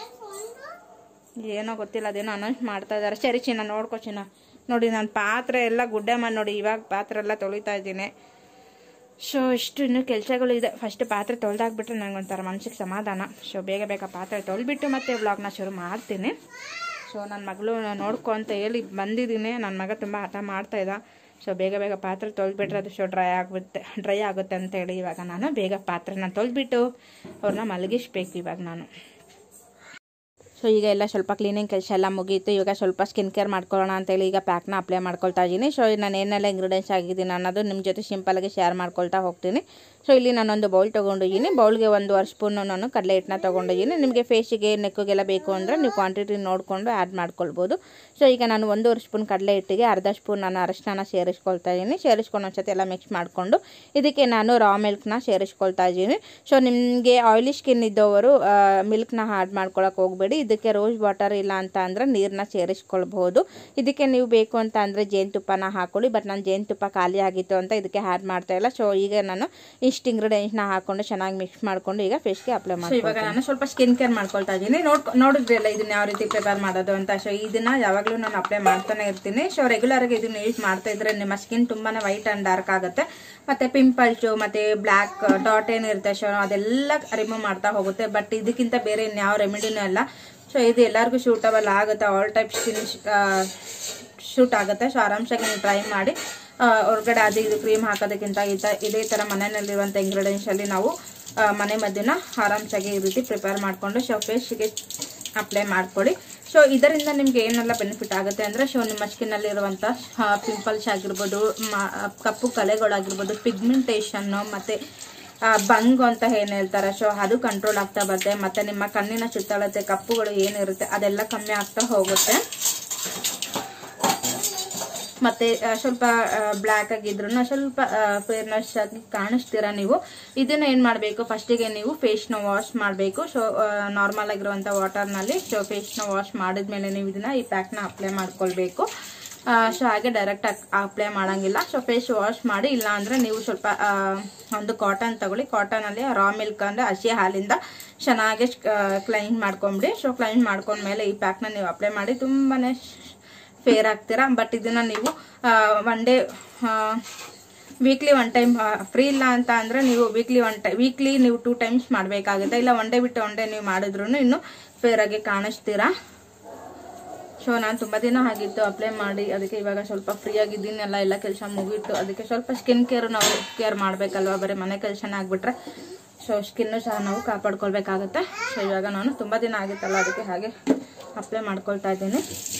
ಏನೋ ಗೊತ್ತಿಲ್ಲ ಅದೇನೋ ಅನೌನ್ಸ್ ಮಾಡ್ತಾ ಇದ್ದಾರೆ ಸರಿ ಚಿನ್ನ ನೋಡ್ಕೊ ಚಿನ್ನ ನೋಡಿ ನಾನು ಪಾತ್ರೆ ಎಲ್ಲ ಗುಡ್ಡೆ ಮಾಡಿ ನೋಡಿ ಇವಾಗ ಪಾತ್ರೆ ಎಲ್ಲ ತೊಳಿತಾ ಇದ್ದೀನಿ ಸೊ ಇಷ್ಟು ಇನ್ನೂ ಕೆಲಸಗಳು ಇದೆ ಫಸ್ಟ್ ಪಾತ್ರೆ ತೊಳೆದಾಕ್ಬಿಟ್ರೆ ನನಗೊಂಥರ ಮನ್ಸಿಗೆ ಸಮಾಧಾನ ಸೊ ಬೇಗ ಬೇಗ ಪಾತ್ರೆ ತೊಳೆದ್ಬಿಟ್ಟು ಮತ್ತೆ ವ್ಲಾಗ್ನ ಶುರು ಮಾಡ್ತೀನಿ ಸೊ ನನ್ನ ಮಗಳು ನೋಡ್ಕೊ ಅಂತ ಹೇಳಿ ಬಂದಿದ್ದೀನಿ ನನ್ನ ಮಗ ತುಂಬ ಹಠ ಮಾಡ್ತಾ ಇದ್ದ ಸೊ ಬೇಗ ಬೇಗ ಪಾತ್ರೆ ತೊಳೆದ್ಬಿಟ್ರೆ ಅದು ಸೊ ಡ್ರೈ ಆಗುತ್ತೆ ಡ್ರೈ ಆಗುತ್ತೆ ಅಂತ ಹೇಳಿ ಇವಾಗ ನಾನು ಬೇಗ ಪಾತ್ರೆನ ತೊಳೆದ್ಬಿಟ್ಟು ಅವ್ರನ್ನ ಮಲಗಿಸ್ಬೇಕು ಇವಾಗ ನಾನು ಸೊ ಈಗ ಎಲ್ಲ ಸ್ವಲ್ಪ ಕ್ಲೀನಿಂಗ್ ಕೆಲಸ ಎಲ್ಲ ಮುಗೀತು ಇವಾಗ ಸ್ವಲ್ಪ ಸ್ಕಿನ್ ಕೇರ್ ಮಾಡ್ಕೊಳ್ಳೋಣ ಅಂತೇಳಿ ಈಗ ಪ್ಯಾಕ್ನ ಅಪ್ಲೈ ಮಾಡ್ಕೊಳ್ತಾ ಇದ್ದೀನಿ ಸೊ ನಾನು ಏನೆಲ್ಲ ಇಂಗ್ರೀಡಿಯೆಂಟ್ಸ್ ಆಗಿದ್ದೀನಿ ಅನ್ನೋದು ನಿಮ್ಮ ಜೊತೆ ಸಿಂಪಲಾಗಿ ಶೇರ್ ಮಾಡ್ಕೊಳ್ತಾ ಹೋಗ್ತೀನಿ ಸೊ ಇಲ್ಲಿ ನಾನೊಂದು ಬೌಲ್ ತೊಗೊಂಡಿದ್ದೀನಿ ಬೌಲ್ಗೆ ಒಂದೂವರೆ ಸ್ಪೂನು ನಾನು ಕಡಲೆ ಹಿಟ್ಟನ್ನ ತೊಗೊಂಡಿದ್ದೀನಿ ನಿಮಗೆ ಫೇಸಿಗೆ ನೆಕ್ಕಿಗೆಲ್ಲ ಬೇಕು ಅಂದರೆ ನೀವು ಕ್ವಾಂಟಿಟಿ ನೋಡಿಕೊಂಡು ಆ್ಯಡ್ ಮಾಡ್ಕೊಳ್ಬೋದು ಸೊ ಈಗ ನಾನು ಒಂದೂವರೆ ಸ್ಪೂನ್ ಕಡಲೆ ಹಿಟ್ಟಿಗೆ ಅರ್ಧ ಸ್ಪೂನ್ ನಾನು ಅರಶಿನ ಸೇರಿಸ್ಕೊಳ್ತಾ ಇದ್ದೀನಿ ಸೇರಿಸ್ಕೊಂಡು ಒಂದ್ಸತಿ ಎಲ್ಲ ಮಿಕ್ಸ್ ಮಾಡಿಕೊಂಡು ಇದಕ್ಕೆ ನಾನು ರಾ ಮಿಲ್ಕ್ನ ಸೇರಿಸ್ಕೊಳ್ತಾ ಇದ್ದೀನಿ ಸೊ ನಿಮಗೆ ಆಯಿಲಿ ಸ್ಕಿನ್ ಇದ್ದವರು ಮಿಲ್ಕ್ನ ಆ್ಯಡ್ ಮಾಡ್ಕೊಳಕ್ಕೆ ಹೋಗಬೇಡಿ ಇದಕ್ಕೆ ರೋಸ್ ವಾಟರ್ ಇಲ್ಲ ಅಂತ ಅಂದರೆ ನೀರನ್ನ ಸೇರಿಸ್ಕೊಳ್ಬಹುದು ಇದಕ್ಕೆ ನೀವು ಬೇಕು ಅಂತ ಅಂದರೆ ಜೇನುತುಪ್ಪನ ಹಾಕೊಳ್ಳಿ ಬಟ್ ನಾನು ಜೇನುತುಪ್ಪ ಖಾಲಿ ಆಗಿತ್ತು ಅಂತ ಇದಕ್ಕೆ ಆ್ಯಡ್ ಮಾಡ್ತಾ ಇಲ್ಲ ಸೊ ಈಗ ನಾನು ಇಷ್ಟು ಇಂಗ್ರೀಡಿಯೆಂಟ್ಸ್ನ ಹಾಕೊಂಡು ಚೆನ್ನಾಗಿ ಮಿಕ್ಸ್ ಮಾಡಿಕೊಂಡು ಈಗ ಫೇಸ್ಗೆ ಅಪ್ಲೈ ಮಾಡಿ ಇವಾಗ ನಾನು ಸ್ವಲ್ಪ ಸ್ಕಿನ್ ಕೇರ್ ಮಾಡ್ಕೊಳ್ತಾ ಇದ್ದೀನಿ ನೋಡ್ ನೋಡಿದ್ರಲ್ಲ ಇದನ್ನ ಯಾವ ರೀತಿ ಪ್ರಿಪೇರ್ ಮಾಡೋದು ಅಂತ ಸೊ ಇದನ್ನ ಯಾವಾಗಲೂ ನಾನು ಅಪ್ಲೈ ಮಾಡ್ತಾನೆ ಇರ್ತೀನಿ ಸೊ ರೆಗ್ಯುಲರ್ ಆಗಿ ಇದನ್ನ ಯೂಸ್ ಮಾಡ್ತಾ ಇದ್ರೆ ನಿಮ್ಮ ಸ್ಕಿನ್ ತುಂಬಾನೇ ವೈಟ್ ಅಂಡ್ ಡಾರ್ಕ್ ಆಗುತ್ತೆ ಮತ್ತೆ ಪಿಂಪಲ್ಸು ಮತ್ತೆ ಬ್ಲ್ಯಾಕ್ ಡಾಟ್ ಏನಿರುತ್ತೆ ಸೊ ಅದೆಲ್ಲ ರಿಮೂವ್ ಮಾಡ್ತಾ ಹೋಗುತ್ತೆ ಬಟ್ ಇದಕ್ಕಿಂತ ಬೇರೆ ಇನ್ಯಾವ ರೆಮಿಡಿನೂ ಅಲ್ಲ ಸೊ ಇದು ಎಲ್ಲರಿಗೂ ಸೂಟಬಲ್ ಆಗುತ್ತೆ ಆಲ್ ಟೈಪ್ ಸ್ಕಿನ್ ಶೂಟ್ ಆಗುತ್ತೆ ಸೊ ಆರಾಮ್ಸಾಗಿ ನೀವು ಟ್ರೈ ಮಾಡಿ ಆ, ಹೊರ್ಗಡೆ ಅದು ಇದು ಕ್ರೀಮ್ ಹಾಕೋದಕ್ಕಿಂತ ಇದ ಇದೇ ಥರ ಮನೆಯಲ್ಲಿರುವಂಥ ಇಂಗ್ರೀಡಿಯೆಂಟ್ಸಲ್ಲಿ ನಾವು ಆ, ಮನೆ ಮದ್ದನ್ನ ಆರಾಮ್ಸಾಗಿ ಈ ರೀತಿ ಪ್ರಿಪೇರ್ ಮಾಡಿಕೊಂಡು ಸೊ ಫೇಸ್ಗೆ ಅಪ್ಲೈ ಮಾಡ್ಕೊಳ್ಳಿ ಸೊ ಇದರಿಂದ ನಿಮ್ಗೆ ಏನೆಲ್ಲ ಬೆನಿಫಿಟ್ ಆಗುತ್ತೆ ಅಂದರೆ ಸೊ ನಿಮ್ಮ ಸ್ಕಿನ್ನಲ್ಲಿರುವಂಥ ಪಿಂಪಲ್ಸ್ ಆಗಿರ್ಬೋದು ಮ- ಕಪ್ಪು ಕಲೆಗಳಾಗಿರ್ಬೋದು ಪಿಗ್ಮೆಂಟೇಷನ್ನು ಮತ್ತು ಬಂಗು ಅಂತ ಏನು ಹೇಳ್ತಾರೆ ಸೊ ಅದು ಕಂಟ್ರೋಲ್ ಆಗ್ತಾ ಬರುತ್ತೆ ಮತ್ತು ನಿಮ್ಮ ಕಣ್ಣಿನ ಸುತ್ತಳತೆ ಕಪ್ಪುಗಳು ಏನಿರುತ್ತೆ ಅದೆಲ್ಲ ಕಮ್ಮಿ ಆಗ್ತಾ ಹೋಗುತ್ತೆ ಮತ್ತೆ ಆ, ಸ್ವಲ್ಪ ಬ್ಲ್ಯಾಕ್ ಆಗಿದ್ರು ಸ್ವಲ್ಪ ಫೇರ್ನೆಸ್ ಆಗಿ ಕಾಣಿಸ್ತೀರಾ ನೀವು ಇದನ್ನ ಏನ್ ಮಾಡಬೇಕು ಫಸ್ಟಿಗೆ ನೀವು ಫೇಸ್ನ ವಾಶ್ ಮಾಡಬೇಕು ಸೊ ನಾರ್ಮಲ್ ಆಗಿರುವಂಥ ವಾಟರ್ನಲ್ಲಿ ಸೊ ಫೇಸ್ನ ವಾಶ್ ಮಾಡಿದ್ಮೇಲೆ ನೀವು ಇದನ್ನ ಈ ಪ್ಯಾಕ್ನ ಅಪ್ಲೈ ಮಾಡ್ಕೊಳ್ಬೇಕು ಸೊ ಹಾಗೆ ಡೈರೆಕ್ಟ್ ಅಪ್ಲೈ ಮಾಡಂಗಿಲ್ಲ ಸೊ ಫೇಸ್ ವಾಶ್ ಮಾಡಿ ಇಲ್ಲ ಅಂದ್ರೆ ನೀವು ಸ್ವಲ್ಪ ಆ, ಒಂದು ಕಾಟನ್ ತಗೊಳ್ಳಿ ಕಾಟನಲ್ಲಿ ರಾ ಮಿಲ್ಕ್ ಅಂದ್ರೆ ಹಸಿ ಹಾಲಿಂದ ಚೆನ್ನಾಗಿ ಕ್ಲೈನ್ ಮಾಡ್ಕೊಂಬಿಡಿ ಸೊ ಕ್ಲೈನ್ ಮಾಡ್ಕೊಂಡ್ಮೇಲೆ ಈ ಪ್ಯಾಕ್ನ ನೀವು ಅಪ್ಲೈ ಮಾಡಿ ತುಂಬಾನೇ ಫೇರ್ ಆಗ್ತೀರಾ ಬಟ್ ಇದನ್ನ ನೀವು one day weekly one time free ಇಲ್ಲ ಅಂತ ಅಂದ್ರೆ ನೀವು ವೀಕ್ಲಿ ಒನ್ ಟೈಮ್ ವೀಕ್ಲಿ ನೀವು ಟೂ ಟೈಮ್ಸ್ ಮಾಡಬೇಕಾಗುತ್ತೆ ಇಲ್ಲ ಒನ್ ಡೇ ಬಿಟ್ಟು ಒನ್ ಡೇ ನೀವು ಮಾಡಿದ್ರು ಇನ್ನು ಫೇರ್ ಆಗಿ ಕಾಣಿಸ್ತೀರಾ ಸೊ ನಾನು ತುಂಬ ದಿನ ಆಗಿತ್ತು ಅಪ್ಲೈ ಮಾಡಿ ಅದಕ್ಕೆ ಇವಾಗ ಸ್ವಲ್ಪ ಫ್ರೀ ಆಗಿದ್ದೀನಿ ಎಲ್ಲ ಎಲ್ಲ ಕೆಲಸ ಮುಗೀತು ಅದಕ್ಕೆ ಸ್ವಲ್ಪ ಸ್ಕಿನ್ ಕೇರ್ ನಾವು ಕೇರ್ ಮಾಡಬೇಕಲ್ವಾ ಬರೀ ಮನೆ ಕೆಲಸನೇ ಆಗಿಬಿಟ್ರೆ ಸೊ ಸ್ಕಿನ್ನು ಸಹ ನಾವು ಕಾಪಾಡ್ಕೊಳ್ಬೇಕಾಗುತ್ತೆ ಸೊ ಇವಾಗ ನಾನು ತುಂಬ ದಿನ ಆಗಿತ್ತಲ್ಲ ಅದಕ್ಕೆ ಹಾಗೆ ಅಪ್ಲೈ ಮಾಡ್ಕೊಳ್ತಾ ಇದ್ದೀನಿ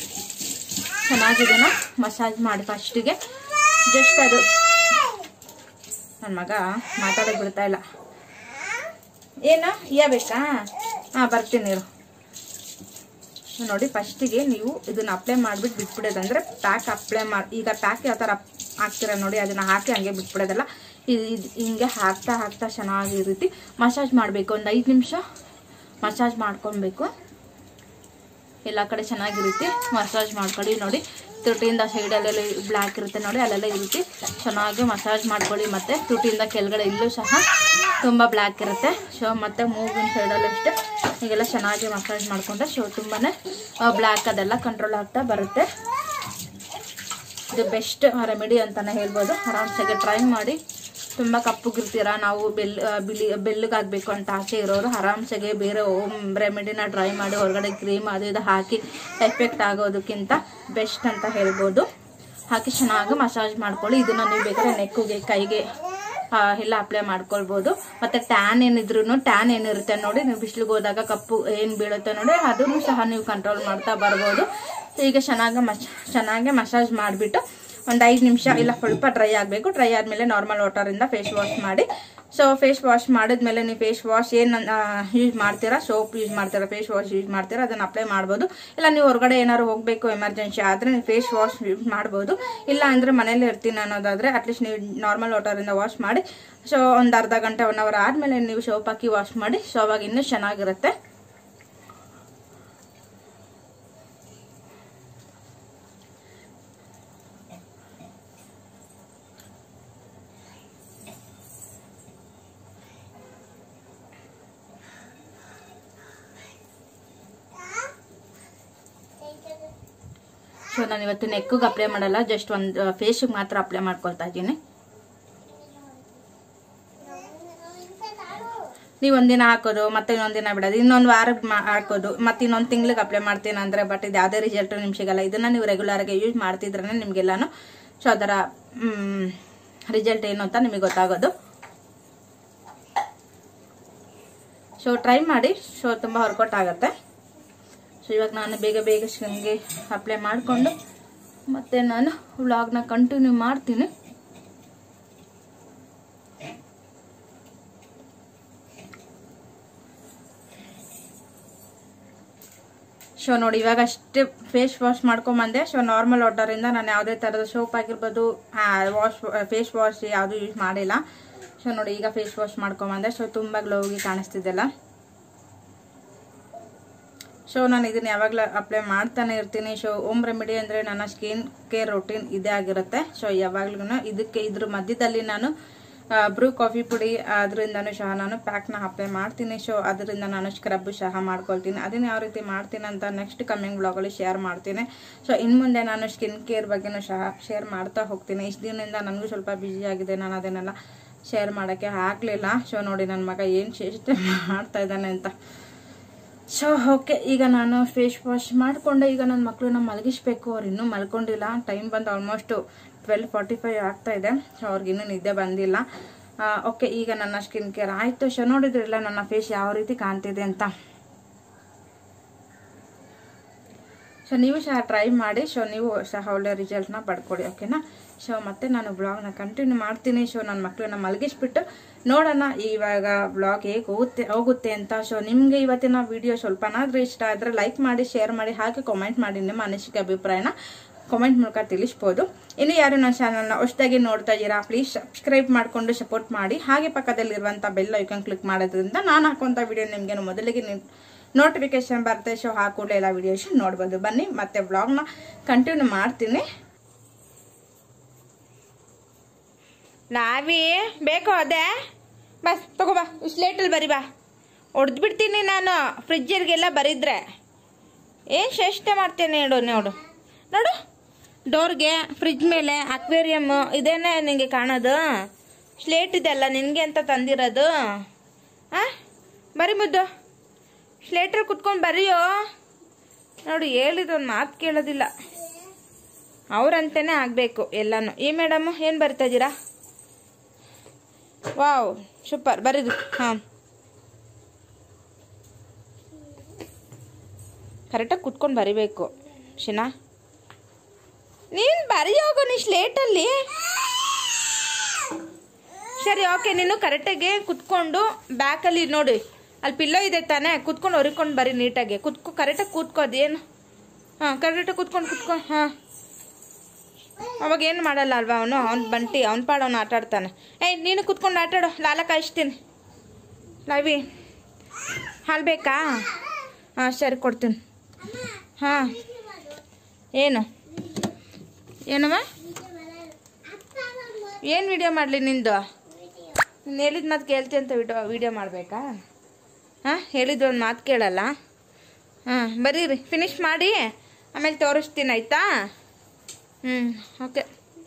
ಚೆನ್ನಾಗಿದೆನ ಮಸಾಜ್ ಮಾಡಿ ಫಸ್ಟಿಗೆ ಜಸ್ಟ್ ಅದು ನನ್ನ ಮಗ ಮಾತಾಡೋಕೆ ಬಿಡ್ತಾ ಇಲ್ಲ ಏನು ಬೇಕಾ ಹಾಂ ಬರ್ತೀನಿ ಇರು ಸೊ ನೋಡಿ ಫಸ್ಟಿಗೆ ನೀವು ಇದನ್ನ ಅಪ್ಲೈ ಮಾಡಿಬಿಟ್ಟು ಬಿಟ್ಬಿಡೋದಂದ್ರೆ ಪ್ಯಾಕ್ ಅಪ್ಲೈ ಮಾಡಿ ಈಗ ಪ್ಯಾಕ್ ಯಾವ ಥರ ಹಾಕ್ತೀರ ನೋಡಿ ಅದನ್ನ ಹಾಕಿ ಹಂಗೆ ಬಿಟ್ಬಿಡೋದಲ್ಲ ಇದು ಇದು ಹಿಂಗೆ ಹಾಕ್ತಾ ಹಾಕ್ತಾ ಚೆನ್ನಾಗಿ ಈ ರೀತಿ ಮಸಾಜ್ ಮಾಡಬೇಕು ಒಂದು ಐದು ನಿಮಿಷ ಮಸಾಜ್ ಮಾಡ್ಕೊಳ್ಬೇಕು ಎಲ್ಲ ಕಡೆ ಚೆನ್ನಾಗಿ ಈ ರೀತಿ ಮಸಾಜ್ ಮಾಡ್ಕೊಳ್ಳಿ ನೋಡಿ ತುಟಿಯಿಂದ ಸೈಡಲ್ಲೆಲ್ಲ ಬ್ಲ್ಯಾಕ್ ಇರುತ್ತೆ ನೋಡಿ ಅಲ್ಲೆಲ್ಲ ಈ ರೀತಿ ಚೆನ್ನಾಗಿ ಮಸಾಜ್ ಮಾಡ್ಕೊಳ್ಳಿ ಮತ್ತು ತುಟಿಯಿಂದ ಕೆಳಗಡೆ ಇಲ್ಲೂ ಸಹ ತುಂಬ ಬ್ಲ್ಯಾಕ್ ಇರುತ್ತೆ ಸೊ ಮತ್ತು ಮೂಗಿನ ಸೈಡಲ್ಲೂ ಅಷ್ಟೇ ಹೀಗೆಲ್ಲ ಚೆನ್ನಾಗಿ ಮಸಾಜ್ ಮಾಡಿಕೊಂಡ್ರೆ ಸೊ ತುಂಬಾ ಬ್ಲ್ಯಾಕ್ ಅದೆಲ್ಲ ಕಂಟ್ರೋಲ್ ಆಗ್ತಾ ಬರುತ್ತೆ ಇದು ಬೆಸ್ಟ್ ರೆಮಿಡಿ ಅಂತಲೇ ಹೇಳ್ಬೋದು ಆರಾಮ್ಸಾಗೆ ಟ್ರೈ ಮಾಡಿ ತುಂಬ ಕಪ್ಪುಗಿರ್ತೀರಾ ನಾವು ಬೆಲ್ ಆ, ಬಿಳಿ ಬೆಲ್ಲಗಾಗಬೇಕು ಅಂತ ಆಸೆ ಇರೋರು ಆರಾಮ್ಸಾಗೆ ಬೇರೆ ಓಮ್ ರೆಮಿಡಿನ ಟ್ರೈ ಮಾಡಿ ಹೊರಗಡೆ ಕ್ರೀಮ್ ಅದು ಇದು ಹಾಕಿ ಎಫೆಕ್ಟ್ ಆಗೋದಕ್ಕಿಂತ ಬೆಸ್ಟ್ ಅಂತ ಹೇಳ್ಬೋದು ಹಾಕಿ ಚೆನ್ನಾಗಿ ಮಸಾಜ್ ಮಾಡ್ಕೊಳ್ಳಿ ಇದನ್ನ ನೀವು ಬೇಕಾದ್ರೆ ನೆಕ್ಕಿಗೆ ಕೈಗೆ ಆ, ಎಲ್ಲ ಅಪ್ಲೈ ಮಾಡ್ಕೊಳ್ಬೋದು ಮತ್ತೆ ಟ್ಯಾನ್ ಏನಿದ್ರು ಟ್ಯಾನ್ ಏನಿರುತ್ತೆ ನೋಡಿ ನೀವು ಬಿಸಿಲಿಗೆ ಹೋದಾಗ ಕಪ್ಪು ಏನು ಬೀಳುತ್ತೆ ನೋಡಿ ಅದನ್ನು ಸಹ ನೀವು ಕಂಟ್ರೋಲ್ ಮಾಡ್ತಾ ಬರ್ಬೋದು ಈಗ ಚೆನ್ನಾಗಿ ಮಸ್ ಚೆನ್ನಾಗಿ ಮಸಾಜ್ ಮಾಡಿಬಿಟ್ಟು ಒಂದು ಐದು ನಿಮಿಷ ಇಲ್ಲ ಸ್ವಲ್ಪ ಡ್ರೈ ಆಗಬೇಕು ಡ್ರೈ ಆದಮೇಲೆ ನಾರ್ಮಲ್ ವಾಟರಿಂದ ಫೇಸ್ ವಾಶ್ ಮಾಡಿ ಸೊ ಫೇಸ್ ವಾಶ್ ಮಾಡಿದ್ಮೇಲೆ ನೀವು ಫೇಸ್ ವಾಶ್ ಏನು ಯೂಸ್ ಮಾಡ್ತೀರಾ ಸೋಪ್ ಯೂಸ್ ಮಾಡ್ತೀರಾ ಫೇಸ್ ವಾಶ್ ಯೂಸ್ ಮಾಡ್ತೀರಾ ಅದನ್ನು ಅಪ್ಲೈ ಮಾಡ್ಬೋದು ಇಲ್ಲ ನೀವು ಹೊರಗಡೆ ಏನಾದ್ರು ಹೋಗಬೇಕು ಎಮರ್ಜೆನ್ಸಿ ಆದರೆ ನೀವು ಫೇಸ್ ವಾಶ್ ಯೂಸ್ ಮಾಡ್ಬೋದು ಇಲ್ಲ ಅಂದರೆ ಮನೇಲಿ ಇರ್ತೀನಿ ಅನ್ನೋದಾದರೆ ಅಟ್ಲೀಸ್ಟ್ ನೀವು ನಾರ್ಮಲ್ ವಾಟರಿಂದ ವಾಶ್ ಮಾಡಿ ಸೊ ಒಂದು ಅರ್ಧ ಗಂಟೆ ಒನ್ ಅವರ್ ಆದಮೇಲೆ ನೀವು ಸೋಪ್ ಹಾಕಿ ವಾಶ್ ಮಾಡಿ ಸೊ ಅವಾಗ ಇನ್ನೂ ಚೆನ್ನಾಗಿರುತ್ತೆ ಸೊ ನಾನು ಇವತ್ತು ನೆಕ್ಕಿಗೆ ಅಪ್ಲೈ ಮಾಡಲ್ಲ ಜಸ್ಟ್ ಒಂದು ಫೇಸಿಗೆ ಮಾತ್ರ ಅಪ್ಲೈ ಮಾಡ್ಕೊಳ್ತಾ ಇದ್ದೀನಿ ನೀವು ಒಂದಿನ ಹಾಕೋದು ಮತ್ತೆ ಇನ್ನೊಂದಿನ ಬಿಡೋದು ಇನ್ನೊಂದು ವಾರ ಹಾಕೋದು ಮತ್ತೆ ಇನ್ನೊಂದು ತಿಂಗ್ಳಿಗೆ ಅಪ್ಲೈ ಮಾಡ್ತೀನಿ ಅಂದರೆ ಬಟ್ ಇದು ಯಾವುದೇ ರಿಸಲ್ಟ್ ನಿಮ್ಗೆ ಸಿಗಲ್ಲ ಇದನ್ನು ನೀವು ರೆಗ್ಯುಲರಾಗಿ ಯೂಸ್ ಮಾಡ್ತಿದ್ರೆ ನಿಮಗೆಲ್ಲಾನು ಸೊ ಅದರ ರಿಸಲ್ಟ್ ಏನು ಅಂತ ನಿಮಗೆ ಗೊತ್ತಾಗೋದು ಸೊ ಟ್ರೈ ಮಾಡಿ ಸೊ ತುಂಬ ವರ್ಕೌಟ್ ಆಗುತ್ತೆ ಸೊ ಇವಾಗ ನಾನು ಬೇಗ ಬೇಗ ಸ್ಕಿನ್ಗೆ ಅಪ್ಲೈ ಮಾಡಿಕೊಂಡು ಮತ್ತೆ ನಾನು ವ್ಲಾಗ್ನ ಕಂಟಿನ್ಯೂ ಮಾಡ್ತೀನಿ ಸೊ ನೋಡಿ ಇವಾಗ ಅಷ್ಟೇ ಫೇಸ್ ವಾಶ್ ಮಾಡ್ಕೊಂಬಂದೆ ಸೊ ನಾರ್ಮಲ್ ವಾಟರಿಂದ ನಾನು ಯಾವುದೇ ಥರದ ಸೋಪ್ ಆಗಿರ್ಬೋದು ವಾಶ್ ಫೇಸ್ ವಾಶ್ ಯಾವುದು ಯೂಸ್ ಮಾಡಿಲ್ಲ ಸೊ ನೋಡಿ ಈಗ ಫೇಸ್ ವಾಶ್ ಮಾಡ್ಕೊಂಬಂದೆ ಸೊ ತುಂಬ ಗ್ಲೋಗಿ ಕಾಣಿಸ್ತಿದ್ದೆಲ್ಲ ಸೊ ನಾನು ಇದನ್ನ ಯಾವಾಗಲೂ ಅಪ್ಲೈ ಮಾಡ್ತಾನೆ ಇರ್ತೀನಿ ಸೊ ಓಮ್ ರೆಮಿಡಿ ಅಂದರೆ ನನ್ನ ಸ್ಕಿನ್ ಕೇರ್ ರೊಟೀನ್ ಇದೇ ಆಗಿರುತ್ತೆ ಸೊ ಯಾವಾಗ್ಲೂ ಇದಕ್ಕೆ ಇದ್ರ ಮಧ್ಯದಲ್ಲಿ ನಾನು ಬ್ರೂ ಕಾಫಿ ಪುಡಿ ಅದರಿಂದನೂ ಸಹ ನಾನು ಪ್ಯಾಕ್ನ ಅಪ್ಲೈ ಮಾಡ್ತೀನಿ ಸೊ ಅದರಿಂದ ನಾನು ಸ್ಕ್ರಬ್ ಸಹ ಮಾಡ್ಕೊಳ್ತೀನಿ ಅದನ್ನ ಯಾವ ರೀತಿ ಮಾಡ್ತೀನಿ ಅಂತ ನೆಕ್ಸ್ಟ್ ಕಮ್ಮಿಂಗ್ ಬ್ಲಾಗಲ್ಲಿ ಶೇರ್ ಮಾಡ್ತೀನಿ ಸೊ ಇನ್ನು ಮುಂದೆ ನಾನು ಸ್ಕಿನ್ ಕೇರ್ ಬಗ್ಗೆನೂ ಸಹ ಶೇರ್ ಮಾಡ್ತಾ ಹೋಗ್ತೀನಿ ಇಷ್ಟು ದಿನದಿಂದ ನನಗೂ ಸ್ವಲ್ಪ ಬ್ಯುಸಿ ಆಗಿದೆ ನಾನು ಅದನ್ನೆಲ್ಲ ಶೇರ್ ಮಾಡೋಕ್ಕೆ ಆಗಲಿಲ್ಲ ಸೊ ನೋಡಿ ನನ್ನ ಮಗ ಏನು ಚೇಷ್ಟೆ ಮಾಡ್ತಾ ಇದ್ದಾನೆ ಅಂತ ಸೊ ಓಕೆ ಈಗ ನಾನು ಫೇಸ್ ವಾಶ್ ಮಾಡಿಕೊಂಡೆ ಈಗ ನನ್ನ ಮಕ್ಕಳನ್ನ ಮಲಗಿಸ್ಬೇಕು ಅವ್ರು ಇನ್ನೂ ಮಲ್ಕೊಂಡಿಲ್ಲ ಟೈಮ್ ಬಂದು ಆಲ್ಮೋಸ್ಟ್ ಟ್ವೆಲ್ ಫಾರ್ಟಿ ಫೈವ್ ಆಗ್ತಾ ಇದೆ ಸೊ ಅವ್ರಿಗಿನ್ನೂ ನಿದ್ದೆ ಬಂದಿಲ್ಲ ಓಕೆ ಈಗ ನನ್ನ ಸ್ಕಿನ್ ಕೇರ್ ಆಯಿತು ಸೊ ನೋಡಿದ್ರಲ್ಲ ನನ್ನ ಫೇಸ್ ಯಾವ ರೀತಿ ಕಾಣ್ತಿದೆ ಅಂತ ಸೊ ನೀವು ಸಹ ಟ್ರೈ ಮಾಡಿ ಸೊ ನೀವು ಸಹ ಒಳ್ಳೆ ರಿಸಲ್ಟ್ನ ಪಡ್ಕೊಡಿ ಓಕೆನಾ ಸೊ ಮತ್ತೆ ನಾನು ಬ್ಲಾಗ್ನ ಕಂಟಿನ್ಯೂ ಮಾಡ್ತೀನಿ ಸೊ ನನ್ನ ಮಕ್ಕಳನ್ನ ಮಲಗಿಸ್ಬಿಟ್ಟು ನೋಡೋಣ ಇವಾಗ ಬ್ಲಾಗ್ ಹೇಗೆ ಹೋಗುತ್ತೆ ಹೋಗುತ್ತೆ ಅಂತ ಸೊ ನಿಮಗೆ ಇವತ್ತಿನ ವಿಡಿಯೋ ಸ್ವಲ್ಪನಾದ್ರೂ ಇಷ್ಟ ಆದರೆ ಲೈಕ್ ಮಾಡಿ ಶೇರ್ ಮಾಡಿ ಹಾಗೆ ಕಾಮೆಂಟ್ ಮಾಡಿ ನಿಮ್ಮ ಅನಿಸಿಕೆ ಅಭಿಪ್ರಾಯನ ಕಾಮೆಂಟ್ ಮೂಲಕ ತಿಳಿಸ್ಬೋದು ಇನ್ನು ಯಾರು ನನ್ನ ಚಾನಲ್ನ ಹೊಸದಾಗಿ ನೋಡ್ತಾ ಇದ್ದೀರಾ ಪ್ಲೀಸ್ ಸಬ್ಸ್ಕ್ರೈಬ್ ಮಾಡಿಕೊಂಡು ಸಪೋರ್ಟ್ ಮಾಡಿ ಹಾಗೆ ಪಕ್ಕದಲ್ಲಿರುವಂಥ ಬೆಲ್ ಐಕಾನ್ ಕ್ಲಿಕ್ ಮಾಡೋದ್ರಿಂದ ನಾನು ಹಾಕುವಂಥ ವಿಡಿಯೋ ನಿಮಗೆ ಮೊದಲಿಗೆ ನೋಟಿಫಿಕೇಶನ್ ಬರುತ್ತೆ ಸೊ ಹಾಕೂಡಲೇ ಎಲ್ಲ ವಿಡಿಯೋಸ್ ನೋಡ್ಬೋದು ಬನ್ನಿ ಮತ್ತೆ ವ್ಲಾಗ್ನ ಕಂಟಿನ್ಯೂ ಮಾಡ್ತೀನಿ ನಾವೇ ಬೇಕೋ ಅದೇ ಬಸ್ ತಗೋ ಬಾ ಸ್ಲೇಟಲ್ಲಿ ಬರಿ ಬಾ ಹೊಡೆದು ಬಿಡ್ತೀನಿ ನಾನು ಫ್ರಿಜ್ಜರಿಗೆಲ್ಲ ಬರಿದ್ರೆ ಏನು ಶ್ರೇಷ್ಠ ಮಾಡ್ತೇನೆ ನೋಡು ನೋಡು ನೋಡು ಡೋರ್ಗೆ ಫ್ರಿಜ್ ಮೇಲೆ ಅಕ್ವೇರಿಯಮ್ ಇದೇನೆ ನಿಂಗೆ ಕಾಣೋದು ಸ್ಲೇಟ್ ಇದೆಲ್ಲ ನಿನಗೆ ಅಂತ ತಂದಿರೋದು ಆ ಬರಿ ಮುದ್ದು ಸ್ಲೇಟಲ್ಲಿ ಕುತ್ಕೊಂಡು ಬರೀಯೋ ನೋಡು ಹೇಳಿದೊಂದು ಮಾತು ಕೇಳೋದಿಲ್ಲ ಅವ್ರಂತೆನೇ ಆಗಬೇಕು ಎಲ್ಲನೂ ಈ ಮೇಡಮ್ ಏನು ಬರಿತಾ ಇದ್ದೀರಾ ವಾವ್ ಸೂಪರ್ ಬರೀದು ಹಾಂ ಕರೆಕ್ಟಾಗಿ ಕುತ್ಕೊಂಡು ಬರಿಬೇಕು ಶಿನಾ ನೀನು ಬರೆಯೋಗು ನೀ ಸ್ಲೇಟಲ್ಲಿ ಸರಿ ಓಕೆ ನೀನು ಕರೆಕ್ಟಾಗಿ ಕುತ್ಕೊಂಡು ಬ್ಯಾಕಲ್ಲಿ ನೋಡಿ ಅಲ್ಲಿ ಪಿಲ್ಲೋ ಇದೆ ತಾನೇ ಕುತ್ಕೊಂಡು ಹೊರಿಕೊಂಡು ಬರಿ ನೀಟಾಗಿ ಕುತ್ಕೊ ಕರೆಕ್ಟಾಗಿ ಕೂತ್ಕೋದು ಏನು ಹಾಂ ಕರೆಕ್ಟಾಗಿ ಕುತ್ಕೊಂಡು ಕುತ್ಕೊ ಹಾಂ ಅವಾಗ ಏನು ಮಾಡಲ್ಲ ಅಲ್ವಾ ಅವನು ಅವ್ನು ಬಂಟಿ ಅವ್ನ ಪಾಡು ಅವ್ನು ಆಟ ಆಡ್ತಾನೆ ಏಯ್ ನೀನು ಕುತ್ಕೊಂಡು ಆಟಾಡು ಲಾಲ ಕಾಯಿಸ್ತೀನಿ ಲವಿ ಹಾಲು ಬೇಕಾ ಹಾಂ ಸರಿ ಕೊಡ್ತೀನಿ ಹಾಂ ಏನು ಏನಮ್ಮ ಏನು ವಿಡಿಯೋ ಮಾಡಲಿ ನಿಂದು ನೀನು ಹೇಳಿದ ಮಾತು ಕೇಳ್ತಿ ಅಂತ ವಿಡಿಯೋ ವಿಡಿಯೋ ಮಾಡಬೇಕಾ ಹಾಂ ಹೇಳಿದ್ದು ಒಂದು ಮಾತು ಕೇಳಲ್ಲ ಹಾಂ ಬರೀರಿ ಫಿನಿಶ್ ಮಾಡಿ ಆಮೇಲೆ ತೋರಿಸ್ತೀನಿ ಆಯಿತಾ ಹ್ಞೂ ಓಕೆ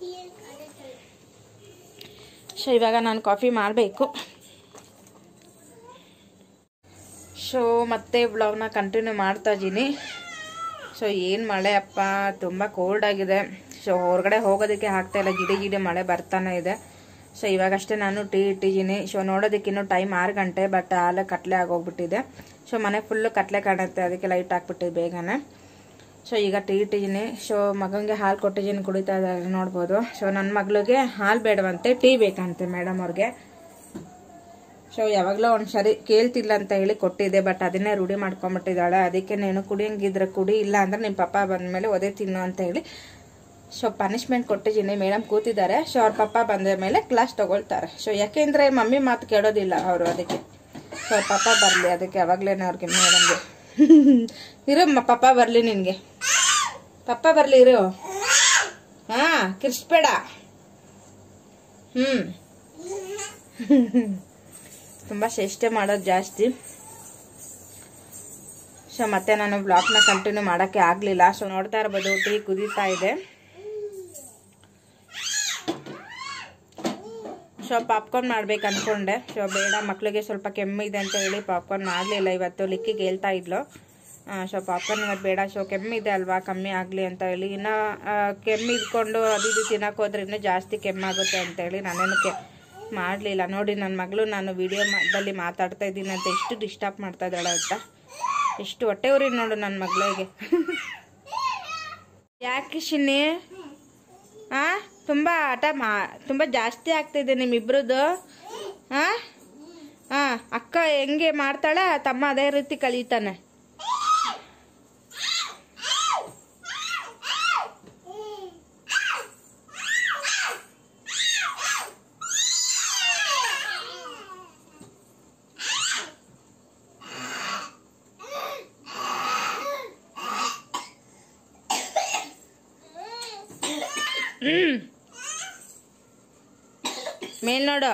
ಸೊ ಇವಾಗ ನಾನು ಕಾಫಿ ಮಾಡಬೇಕು ಸೊ ಮತ್ತೆ ಬ್ಲಾಗ್ನ ಕಂಟಿನ್ಯೂ ಮಾಡ್ತಾ ಇದ್ದೀನಿ ಸೊ ಏನು ಮಳೆ ಅಪ್ಪ ತುಂಬ ಕೋಲ್ಡ್ ಆಗಿದೆ ಸೊ ಹೊರಗಡೆ ಹೋಗೋದಕ್ಕೆ ಆಗ್ತಾ ಇಲ್ಲ ಗಿಡಿ ಗಿಡಿ ಮಳೆ ಬರ್ತಾನೆ ಇದೆ ಸೊ ಇವಾಗಷ್ಟೇ ನಾನು ಟೀ ಇಟ್ಟಿದ್ದೀನಿ ಸೊ ನೋಡೋದಕ್ಕೆ ಇನ್ನೂ ಟೈಮ್ ಆರು ಗಂಟೆ ಬಟ್ ಆಲೆ ಕತ್ಲೆ ಆಗೋಗ್ಬಿಟ್ಟಿದೆ ಸೊ ಮನೆ ಫುಲ್ಲು ಕತ್ಲೆ ಕಾಣುತ್ತೆ ಅದಕ್ಕೆ ಲೈಟ್ ಹಾಕ್ಬಿಟ್ಟಿದ್ದು ಬೇಗನೆ ಸೊ ಈಗ ಟೀ ಇಟ್ಟಿದ್ದೀನಿ ಸೊ ಮಗನಿಗೆ ಹಾಲು ಕೊಟ್ಟಿದ್ದೀನಿ ಕುಡಿತಾ ಇದ್ದಾರೆ ನೋಡ್ಬೋದು ಸೊ ನನ್ನ ಮಗಳಿಗೆ ಹಾಲು ಬೇಡವಂತೆ ಟೀ ಬೇಕಂತೆ ಮೇಡಮ್ ಅವ್ರಿಗೆ ಸೊ ಯಾವಾಗಲೂ ಒಂದು ಸರಿ ಕೇಳ್ತಿಲ್ಲ ಅಂತ ಹೇಳಿ ಕೊಟ್ಟಿದ್ದೆ ಬಟ್ ಅದನ್ನೇ ರೂಢಿ ಮಾಡ್ಕೊಂಬಿಟ್ಟಿದ್ದಾಳೆ ಅದಕ್ಕೆ ನೀನು ಕುಡಿಯಂಗಿದ್ರೆ ಕುಡಿ ಇಲ್ಲ ಅಂದ್ರೆ ನಿಮ್ಮ ಪಪ್ಪ ಬಂದಮೇಲೆ ಒದೆ ತಿನ್ನು ಅಂತ ಹೇಳಿ ಸೊ ಪನಿಷ್ಮೆಂಟ್ ಕೊಟ್ಟಿದ್ದೀನಿ ಮೇಡಮ್ ಕೂತಿದ್ದಾರೆ ಸೊ ಅವ್ರ ಪಪ್ಪ ಬಂದ ಮೇಲೆ ಕ್ಲಾಸ್ ತಗೊಳ್ತಾರೆ ಸೊ ಯಾಕೆಂದರೆ ಮಮ್ಮಿ ಮಾತು ಕೇಳೋದಿಲ್ಲ ಅವರು ಅದಕ್ಕೆ ಸೊ ಅವ್ರ ಪಪ್ಪ ಬರಲಿ ಅದಕ್ಕೆ ಯಾವಾಗಲೇ ಅವ್ರಿಗೆ ಮೇಡಮ್ಗೆ ಇರು ಮ ಪಪ್ಪ ಬರಲಿ ನಿನಗೆ ಪಪ್ಪ ಬರಲಿ ಇರು ಹಾಂ ಕಿರ್ಸ್ಬೇಡ ಹ್ಞೂ ತುಂಬ ಚೇಷ್ಟೆ ಮಾಡೋದು ಜಾಸ್ತಿ ಸೊ ಮತ್ತೆ ನಾನು ಬ್ಲಾಗ್ನ ಕಂಟಿನ್ಯೂ ಮಾಡೋಕ್ಕೆ ಆಗಲಿಲ್ಲ ಸೊ ನೋಡ್ತಾ ಇರ್ಬೋದು ಟೀ ಕುದೀತಾ ಇದೆ ಸೊ ಪಾಪ್ಕಾರ್ನ್ ಮಾಡ್ಬೇಕು ಅನ್ಕೊಂಡೆ ಸೊ ಬೇಡ ಮಕ್ಳಿಗೆ ಸ್ವಲ್ಪ ಕೆಮ್ಮಿದೆ ಅಂತ ಹೇಳಿ ಪಾಪ್ಕಾರ್ನ್ ಮಾಡಲಿಲ್ಲ ಇವತ್ತು ಲಿಕ್ಕಿಗೆ ಹೇಳ್ತಾ ಇದ್ಲು ಸೊ ಪಾಪ್ಕಾರ್ನ್ ಇವತ್ತು ಬೇಡ ಸೊ ಕೆಮ್ಮಿದೆ ಅಲ್ವಾ ಕಮ್ಮಿ ಆಗಲಿ ಅಂತ ಹೇಳಿ ಇನ್ನು ಕೆಮ್ಮು ಇದ್ಕೊಂಡು ಅದು ಇದು ತಿನ್ನಕ್ಕೆ ಹೋದ್ರೆ ಇನ್ನೂ ಜಾಸ್ತಿ ಕೆಮ್ಮಾಗುತ್ತೆ ಅಂತೇಳಿ ನಾನೇನು ಕೆ ಮಾಡಲಿಲ್ಲ ನೋಡಿ ನನ್ನ ಮಗಳು ನಾನು ವಿಡಿಯೋದಲ್ಲಿ ಮಾತಾಡ್ತಾ ಇದ್ದೀನಿ ಅಂತ ಎಷ್ಟು ಡಿಸ್ಟರ್ಬ್ ಮಾಡ್ತಾ ಇದ್ದಾಳೆ ಅಂತ ಎಷ್ಟು ಹೊಟ್ಟೆ ಉರಿ ನೋಡು ನನ್ನ ಮಗಳಿಗೆ ಯಾಕೆ ಶಿನ್ನಿ ಆ ತುಂಬ ಆಟ ಮಾ ತುಂಬ ಜಾಸ್ತಿ ಆಗ್ತಿದೆ ನಿಮ್ಮಿಬ್ರದ್ದು ಹಾಂ ಹಾಂ ಅಕ್ಕ ಹೆಂಗೆ ಮಾಡ್ತಾಳೆ ತಮ್ಮ ಅದೇ ರೀತಿ ಕಳೀತಾನೆ ಮೇಲ್ ನೋಡು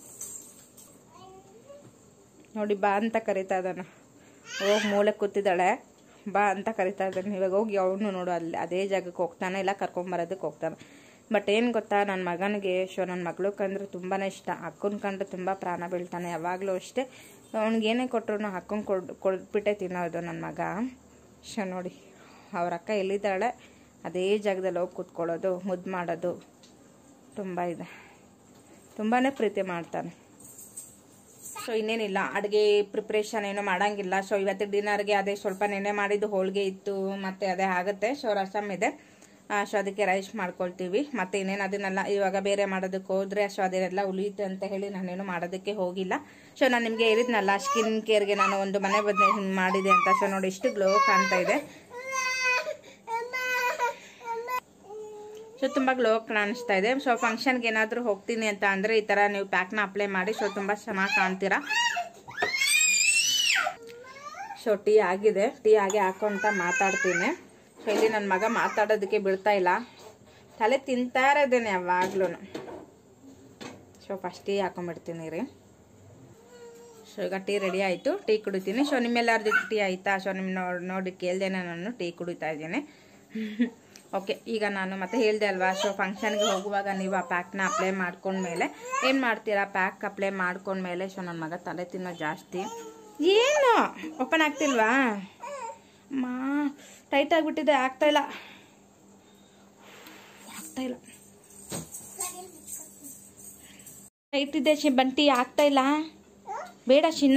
ನೋಡಿ ಬಾ ಅಂತ ಕರಿತಾ ಇದ್ದಾನ ಹೋಗಿ ಮೂಲೆ ಕೂತಿದ್ದಾಳೆ ಬಾ ಅಂತ ಕರಿತಾ ಇದ್ದಾನೆ ಇವಾಗ ಹೋಗಿ ಅವನು ನೋಡು ಅಲ್ಲಿ ಅದೇ ಜಾಗಕ್ಕೆ ಹೋಗ್ತಾನೆ ಇಲ್ಲ ಕರ್ಕೊಂಬರೋದಕ್ಕೆ ಹೋಗ್ತಾನೆ ಬಟ್ ಏನು ಗೊತ್ತಾ ನನ್ನ ಮಗನಿಗೆ ಶೋ ನನ್ನ ಮಗಳು ಕಂಡ್ರೆ ತುಂಬಾ ಇಷ್ಟ ಅಕ್ಕನ ಕಂಡ್ರೆ ತುಂಬ ಪ್ರಾಣ ಬೀಳ್ತಾನೆ ಯಾವಾಗಲೂ ಅಷ್ಟೇ ಅವ್ನಿಗೆ ಏನೇ ಕೊಟ್ಟರು ಅಕ್ಕನ ಕೊಡ್ ಕೊಟ್ಬಿಟ್ಟೆ ತಿನ್ನೋದು ನನ್ನ ಮಗ ಶೋ ನೋಡಿ ಅವ್ರ ಅಕ್ಕ ಎಲ್ಲಿದ್ದಾಳೆ ಅದೇ ಜಾಗದಲ್ಲಿ ಹೋಗಿ ಕೂತ್ಕೊಳ್ಳೋದು ಮುದ್ದು ಮಾಡೋದು ತುಂಬ ಇದೆ ತುಂಬಾ ಪ್ರೀತಿ ಮಾಡ್ತಾನೆ ಸೊ ಇನ್ನೇನಿಲ್ಲ ಅಡುಗೆ ಪ್ರಿಪ್ರೇಷನ್ ಏನೂ ಮಾಡೋಂಗಿಲ್ಲ ಸೊ ಇವತ್ತು ಡಿನ್ನರ್ಗೆ ಅದೇ ಸ್ವಲ್ಪ ನೆನೆ ಮಾಡಿದ್ದು ಹೋಳಿಗೆ ಇತ್ತು ಮತ್ತು ಅದೇ ಆಗುತ್ತೆ ಸೊ ರಸಮ್ ಇದೆ ಸೊ ಅದಕ್ಕೆ ರೈಸ್ ಮಾಡ್ಕೊಳ್ತೀವಿ ಮತ್ತು ಇನ್ನೇನು ಅದನ್ನೆಲ್ಲ ಇವಾಗ ಬೇರೆ ಮಾಡೋದಕ್ಕೆ ಹೋದರೆ ಸೊ ಅದನ್ನೆಲ್ಲ ಉಳಿಯುತ್ತೆ ಅಂತ ಹೇಳಿ ನಾನೇನು ಮಾಡೋದಕ್ಕೆ ಹೋಗಿಲ್ಲ ಸೊ ನಾನು ನಿಮಗೆ ಹೇಳಿದ್ನಲ್ಲ ಸ್ಕಿನ್ ಕೇರ್ಗೆ ನಾನು ಒಂದು ಮನೆ ಬದನೆ ಹಿಂಗೆ ಮಾಡಿದೆ ಅಂತ ಸೊ ನೋಡಿ ಇಷ್ಟು ಗ್ಲೋ ಕಾಣ್ತಾ ಇದೆ ಸೊ ತುಂಬ ಗ್ಲೋ ಕಾಣಿಸ್ತಾ ಇದೆ ಸೊ ಫಂಕ್ಷನ್ಗೆ ಏನಾದರೂ ಹೋಗ್ತೀನಿ ಅಂತ ಅಂದರೆ ಈ ಥರ ನೀವು ಪ್ಯಾಕ್ನ ಅಪ್ಲೈ ಮಾಡಿ ಸೊ ತುಂಬ ಚೆನ್ನಾಗಿ ಕಾಣ್ತೀರಾ ಸೊ ಟೀ ಆಗಿದೆ ಟೀ ಆಗಿ ಹಾಕೊಂತ ಮಾತಾಡ್ತೀನಿ ಸೊ ಇಲ್ಲಿ ನನ್ನ ಮಗ ಮಾತಾಡೋದಕ್ಕೆ ಬಿಡ್ತಾ ಇಲ್ಲ ತಲೆ ತಿಂತಾ ಇರೋದೇನೆ ಯಾವಾಗ್ಲೂ ಸೊ ಫಸ್ಟ್ ಟೀ ಹಾಕೊಂಬಿಡ್ತೀನಿ ರೀ ಸೊ ಈಗ ಟೀ ರೆಡಿ ಆಯಿತು ಟೀ ಕುಡಿತೀನಿ ಸೊ ನಿಮ್ಮೆಲ್ಲರದ್ದು ಟೀ ಆಯಿತಾ ಸೊ ನಿಮ್ಮ ನೋಡಿ ನೋಡಿ ಕೇಳ್ದೇನೆ ನಾನು ಟೀ ಕುಡಿತಾ ಇದ್ದೀನಿ ಓಕೆ ಈಗ ನಾನು ಮತ್ತೆ ಹೇಳ್ದೆ ಅಲ್ವಾ ಸೊ ಫಂಕ್ಷನ್ಗೆ ಹೋಗುವಾಗ ನೀವು ಆ ಪ್ಯಾಕ್ನ ಅಪ್ಲೈ ಮಾಡ್ಕೊಂಡ್ಮೇಲೆ ಏನು ಮಾಡ್ತೀರಾ ಪ್ಯಾಕ್ ಅಪ್ಲೈ ಮಾಡ್ಕೊಂಡ್ಮೇಲೆ ಸೊ ನನ್ನ ಮಗ ತಲೆ ತಿನ್ನೋ ಜಾಸ್ತಿ ಏನು ಓಪನ್ ಆಗ್ತಿಲ್ವಾ ಮಾ ಟೈಟ್ ಆಗಿಬಿಟ್ಟಿದೆ ಆಗ್ತಾ ಇಲ್ಲ ಆಗ್ತಾ ಇಲ್ಲ ಟೈಟ್ ಇದೆ ಶಿ ಬಂಟಿ ಆಗ್ತಾ ಇಲ್ಲ ಬೇಡ ಚಿನ್ನ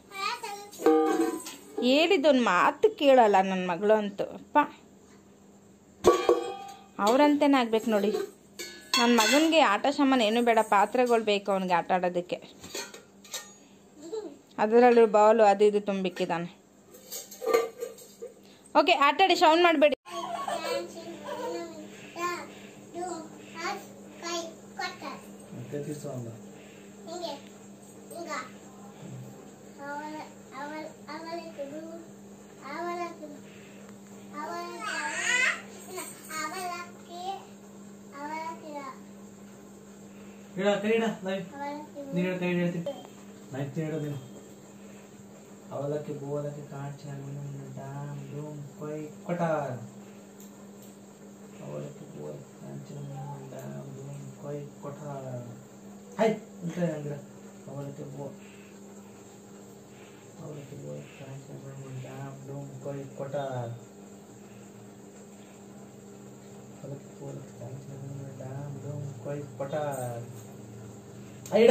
ಹೇಳಿದ್ದೊಂದು ಮಾತು ಕೇಳಲ್ಲ ನನ್ನ ಮಗಳು ಅಂತೂ ಅಪ್ಪ ಅವ್ರಂತೇನೆ ಆಗ್ಬೇಕು ನೋಡಿ ನನ್ನ ಮಗನಿಗೆ ಆಟ ಸಾಮಾನು ಏನೂ ಬೇಡ ಪಾತ್ರೆಗಳು ಬೇಕು ಅವನಿಗೆ ಆಟ ಆಡೋದಕ್ಕೆ ಅದರಲ್ಲಿ ಬೌಲು ಅದು ಇದು ತುಂಬಿಕ್ಕಿದ್ದಾನೆ ಓಕೆ ಆಟಾಡಿ ಸೌಂಡ್ ಮಾಡಬೇಡಿ ಮತ್ತೆ ತೀರ್ಸೋಂದ ಹೇಳ ಕೈ ಇಡ ಲೈವ್ ನೀನು ಹೇಳ ಕೈ ಹೇಳ್ತೀನಿ ನೈಟ್ ಹೇಳೋದೇನು ಅವಲಕ್ಕಿ ಬೋಲಕ್ಕಿ ಕಾಂಚ ಡಾಮ್ ಡೂಮ್ ಕೊಯ್ ಕೊಟಾರ್ ಅವಲಕ್ಕಿ ಬೋಲ್ ಕಾಂಚ ಡಾಮ್ ಡೂಮ್ ಕೊಯ್ ಕೊಟಾರ್ ಹೈ ಅಂತ ಅಂದ್ರೆ ಅವಲಕ್ಕಿ ಬೋ ಅವಲಕ್ಕಿ ಬೋಲ್ ಕಾಂಚ ಡಾಮ್ ಡೂಮ್ ಕೊಯ್ ಕೊಟಾರ್ ಅವಲಕ್ಕಿ ಬೋಲ್ ಕಾಂಚ ಡಾಮ್ ಡೂಮ್ ಕೊಯ್ ಕೊಟಾರ್ ಐಡ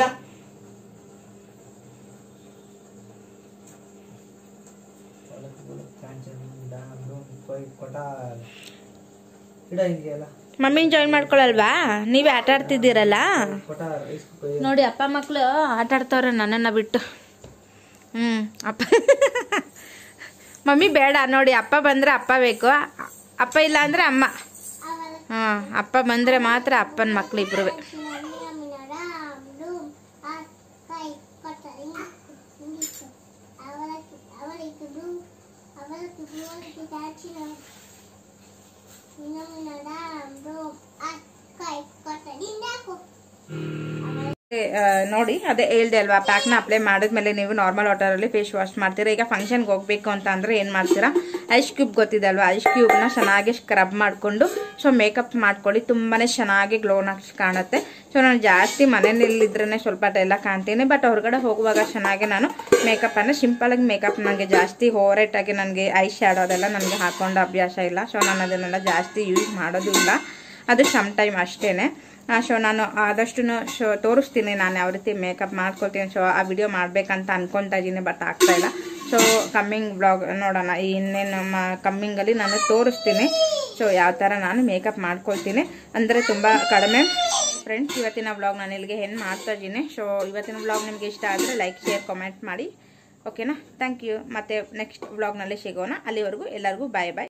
ಅವಲಕ್ಕಿ ಬೋಲ್ ಕಾಂಚ ಡಾಮ್ ಡೂಮ್ ಕೊಯ್ ಕೊಟಾರ್ ಇಡ ಹಿಂಗೆ ಅಲ್ಲ ಮಮ್ಮಿನ ಜಾಯಿನ್ ಮಾಡ್ಕೊಳಲ್ವಾ ನೀವೇ ಆಟ ಆಡ್ತಿದ್ದೀರಲ್ಲ ಕೊಟಾರ್ ಇಸ್ಕೊ ನೋಡಿ ಅಪ್ಪ ಮಕ್ಕಳು ಆಟ ಆಡ್ತವ್ರೆ ನನ್ನನ್ನು ಬಿಟ್ಟು ಹ್ಞೂ ಅಪ್ಪ ಮಮ್ಮಿ ಬೇಡ ನೋಡಿ ಅಪ್ಪ ಬಂದರೆ ಅಪ್ಪ ಬೇಕು ಅಪ್ಪ ಇಲ್ಲ ಅಂದರೆ ಅಮ್ಮ ಹಾಂ ಅಪ್ಪ ಬಂದರೆ ಮಾತ್ರ ಅಪ್ಪನ ಮಕ್ಳು ಇಬ್ರು ಆ, ನೋಡಿ ಅದೇ ಹೇಳ್ದೆ ಅಲ್ವಾ ಪ್ಯಾಕ್ನ ಅಪ್ಲೈ ಮಾಡಿದ್ಮೇಲೆ ನೀವು ನಾರ್ಮಲ್ ವಾಟರಲ್ಲಿ ಫೇಸ್ ವಾಶ್ ಮಾಡ್ತೀರಾ ಈಗ ಫಂಕ್ಷನ್ಗೆ ಹೋಗ್ಬೇಕು ಅಂತ ಅಂದರೆ ಏನು ಮಾಡ್ತೀರಾ ಐಸ್ ಕ್ಯೂಬ್ ಗೊತ್ತಿದೆ ಅಲ್ವಾ ಐಸ್ ಕ್ಯೂಬ್ನ ಚೆನ್ನಾಗಿ ಸ್ಕ್ರಬ್ ಮಾಡಿಕೊಂಡು ಸೊ ಮೇಕಪ್ ಮಾಡ್ಕೊಳ್ಳಿ ತುಂಬಾ ಚೆನ್ನಾಗಿ ಗ್ಲೋನಾಗಿ ಕಾಣುತ್ತೆ ಸೊ ನಾನು ಜಾಸ್ತಿ ಮನೆಯಲ್ಲಿದ್ರೇ ಸ್ವಲ್ಪ ಎಲ್ಲ ಕಾಣ್ತೀನಿ ಬಟ್ ಹೊರಗಡೆ ಹೋಗುವಾಗ ಚೆನ್ನಾಗಿ ನಾನು ಮೇಕಪ್ಪನ್ನು ಸಿಂಪಲಾಗಿ ಮೇಕಪ್ ನನಗೆ ಜಾಸ್ತಿ ಓವರೇಟಾಗಿ ನನಗೆ ಐ ಶ್ಯಾಡೋ ಅದೆಲ್ಲ ನನಗೆ ಹಾಕೊಂಡು ಅಭ್ಯಾಸ ಇಲ್ಲ ಸೊ ನಾನು ಅದನ್ನೆಲ್ಲ ಜಾಸ್ತಿ ಯೂಸ್ ಮಾಡೋದು ಇಲ್ಲ ಅದು ಸಮ್ ಟೈಮ್ ಅಷ್ಟೇ ಸೊ ನಾನು ಆದಷ್ಟು ಶೋ ತೋರಿಸ್ತೀನಿ ನಾನು ಯಾವ ರೀತಿ ಮೇಕಪ್ ಮಾಡ್ಕೊಳ್ತೀನಿ ಸೊ ಆ ವಿಡಿಯೋ ಮಾಡಬೇಕಂತ ಅನ್ಕೊತಾ ಇದ್ದೀನಿ ಬಟ್ ಆಗ್ತಾ ಇಲ್ಲ ಸೊ ಕಮ್ಮಿಂಗ್ ಬ್ಲಾಗ್ ನೋಡೋಣ ಈ ಇನ್ನೇನು ಮ ಕಮ್ಮಿಂಗಲ್ಲಿ ನಾನು ತೋರಿಸ್ತೀನಿ ಸೊ ಯಾವ ಥರ ನಾನು ಮೇಕಪ್ ಮಾಡ್ಕೊಳ್ತೀನಿ ಅಂದರೆ ತುಂಬ ಕಡಿಮೆ ಫ್ರೆಂಡ್ಸ್ ಇವತ್ತಿನ ವ್ಲಾಗ್ ನಾನು ಇಲ್ಲಿಗೆ ಏನು ಮಾಡ್ತಾ ಇದ್ದೀನಿ ಸೊ ಇವತ್ತಿನ ವ್ಲಾಗ್ ನಿಮಗೆ ಇಷ್ಟ ಆದರೆ ಲೈಕ್ ಶೇರ್ ಕಾಮೆಂಟ್ ಮಾಡಿ ಓಕೆನಾ ಥ್ಯಾಂಕ್ ಯು ಮತ್ತು ನೆಕ್ಸ್ಟ್ ವ್ಲಾಗ್ನಲ್ಲಿ ಸಿಗೋಣ ಅಲ್ಲಿವರೆಗೂ ಎಲ್ಲರಿಗೂ ಬಾಯ್ ಬಾಯ್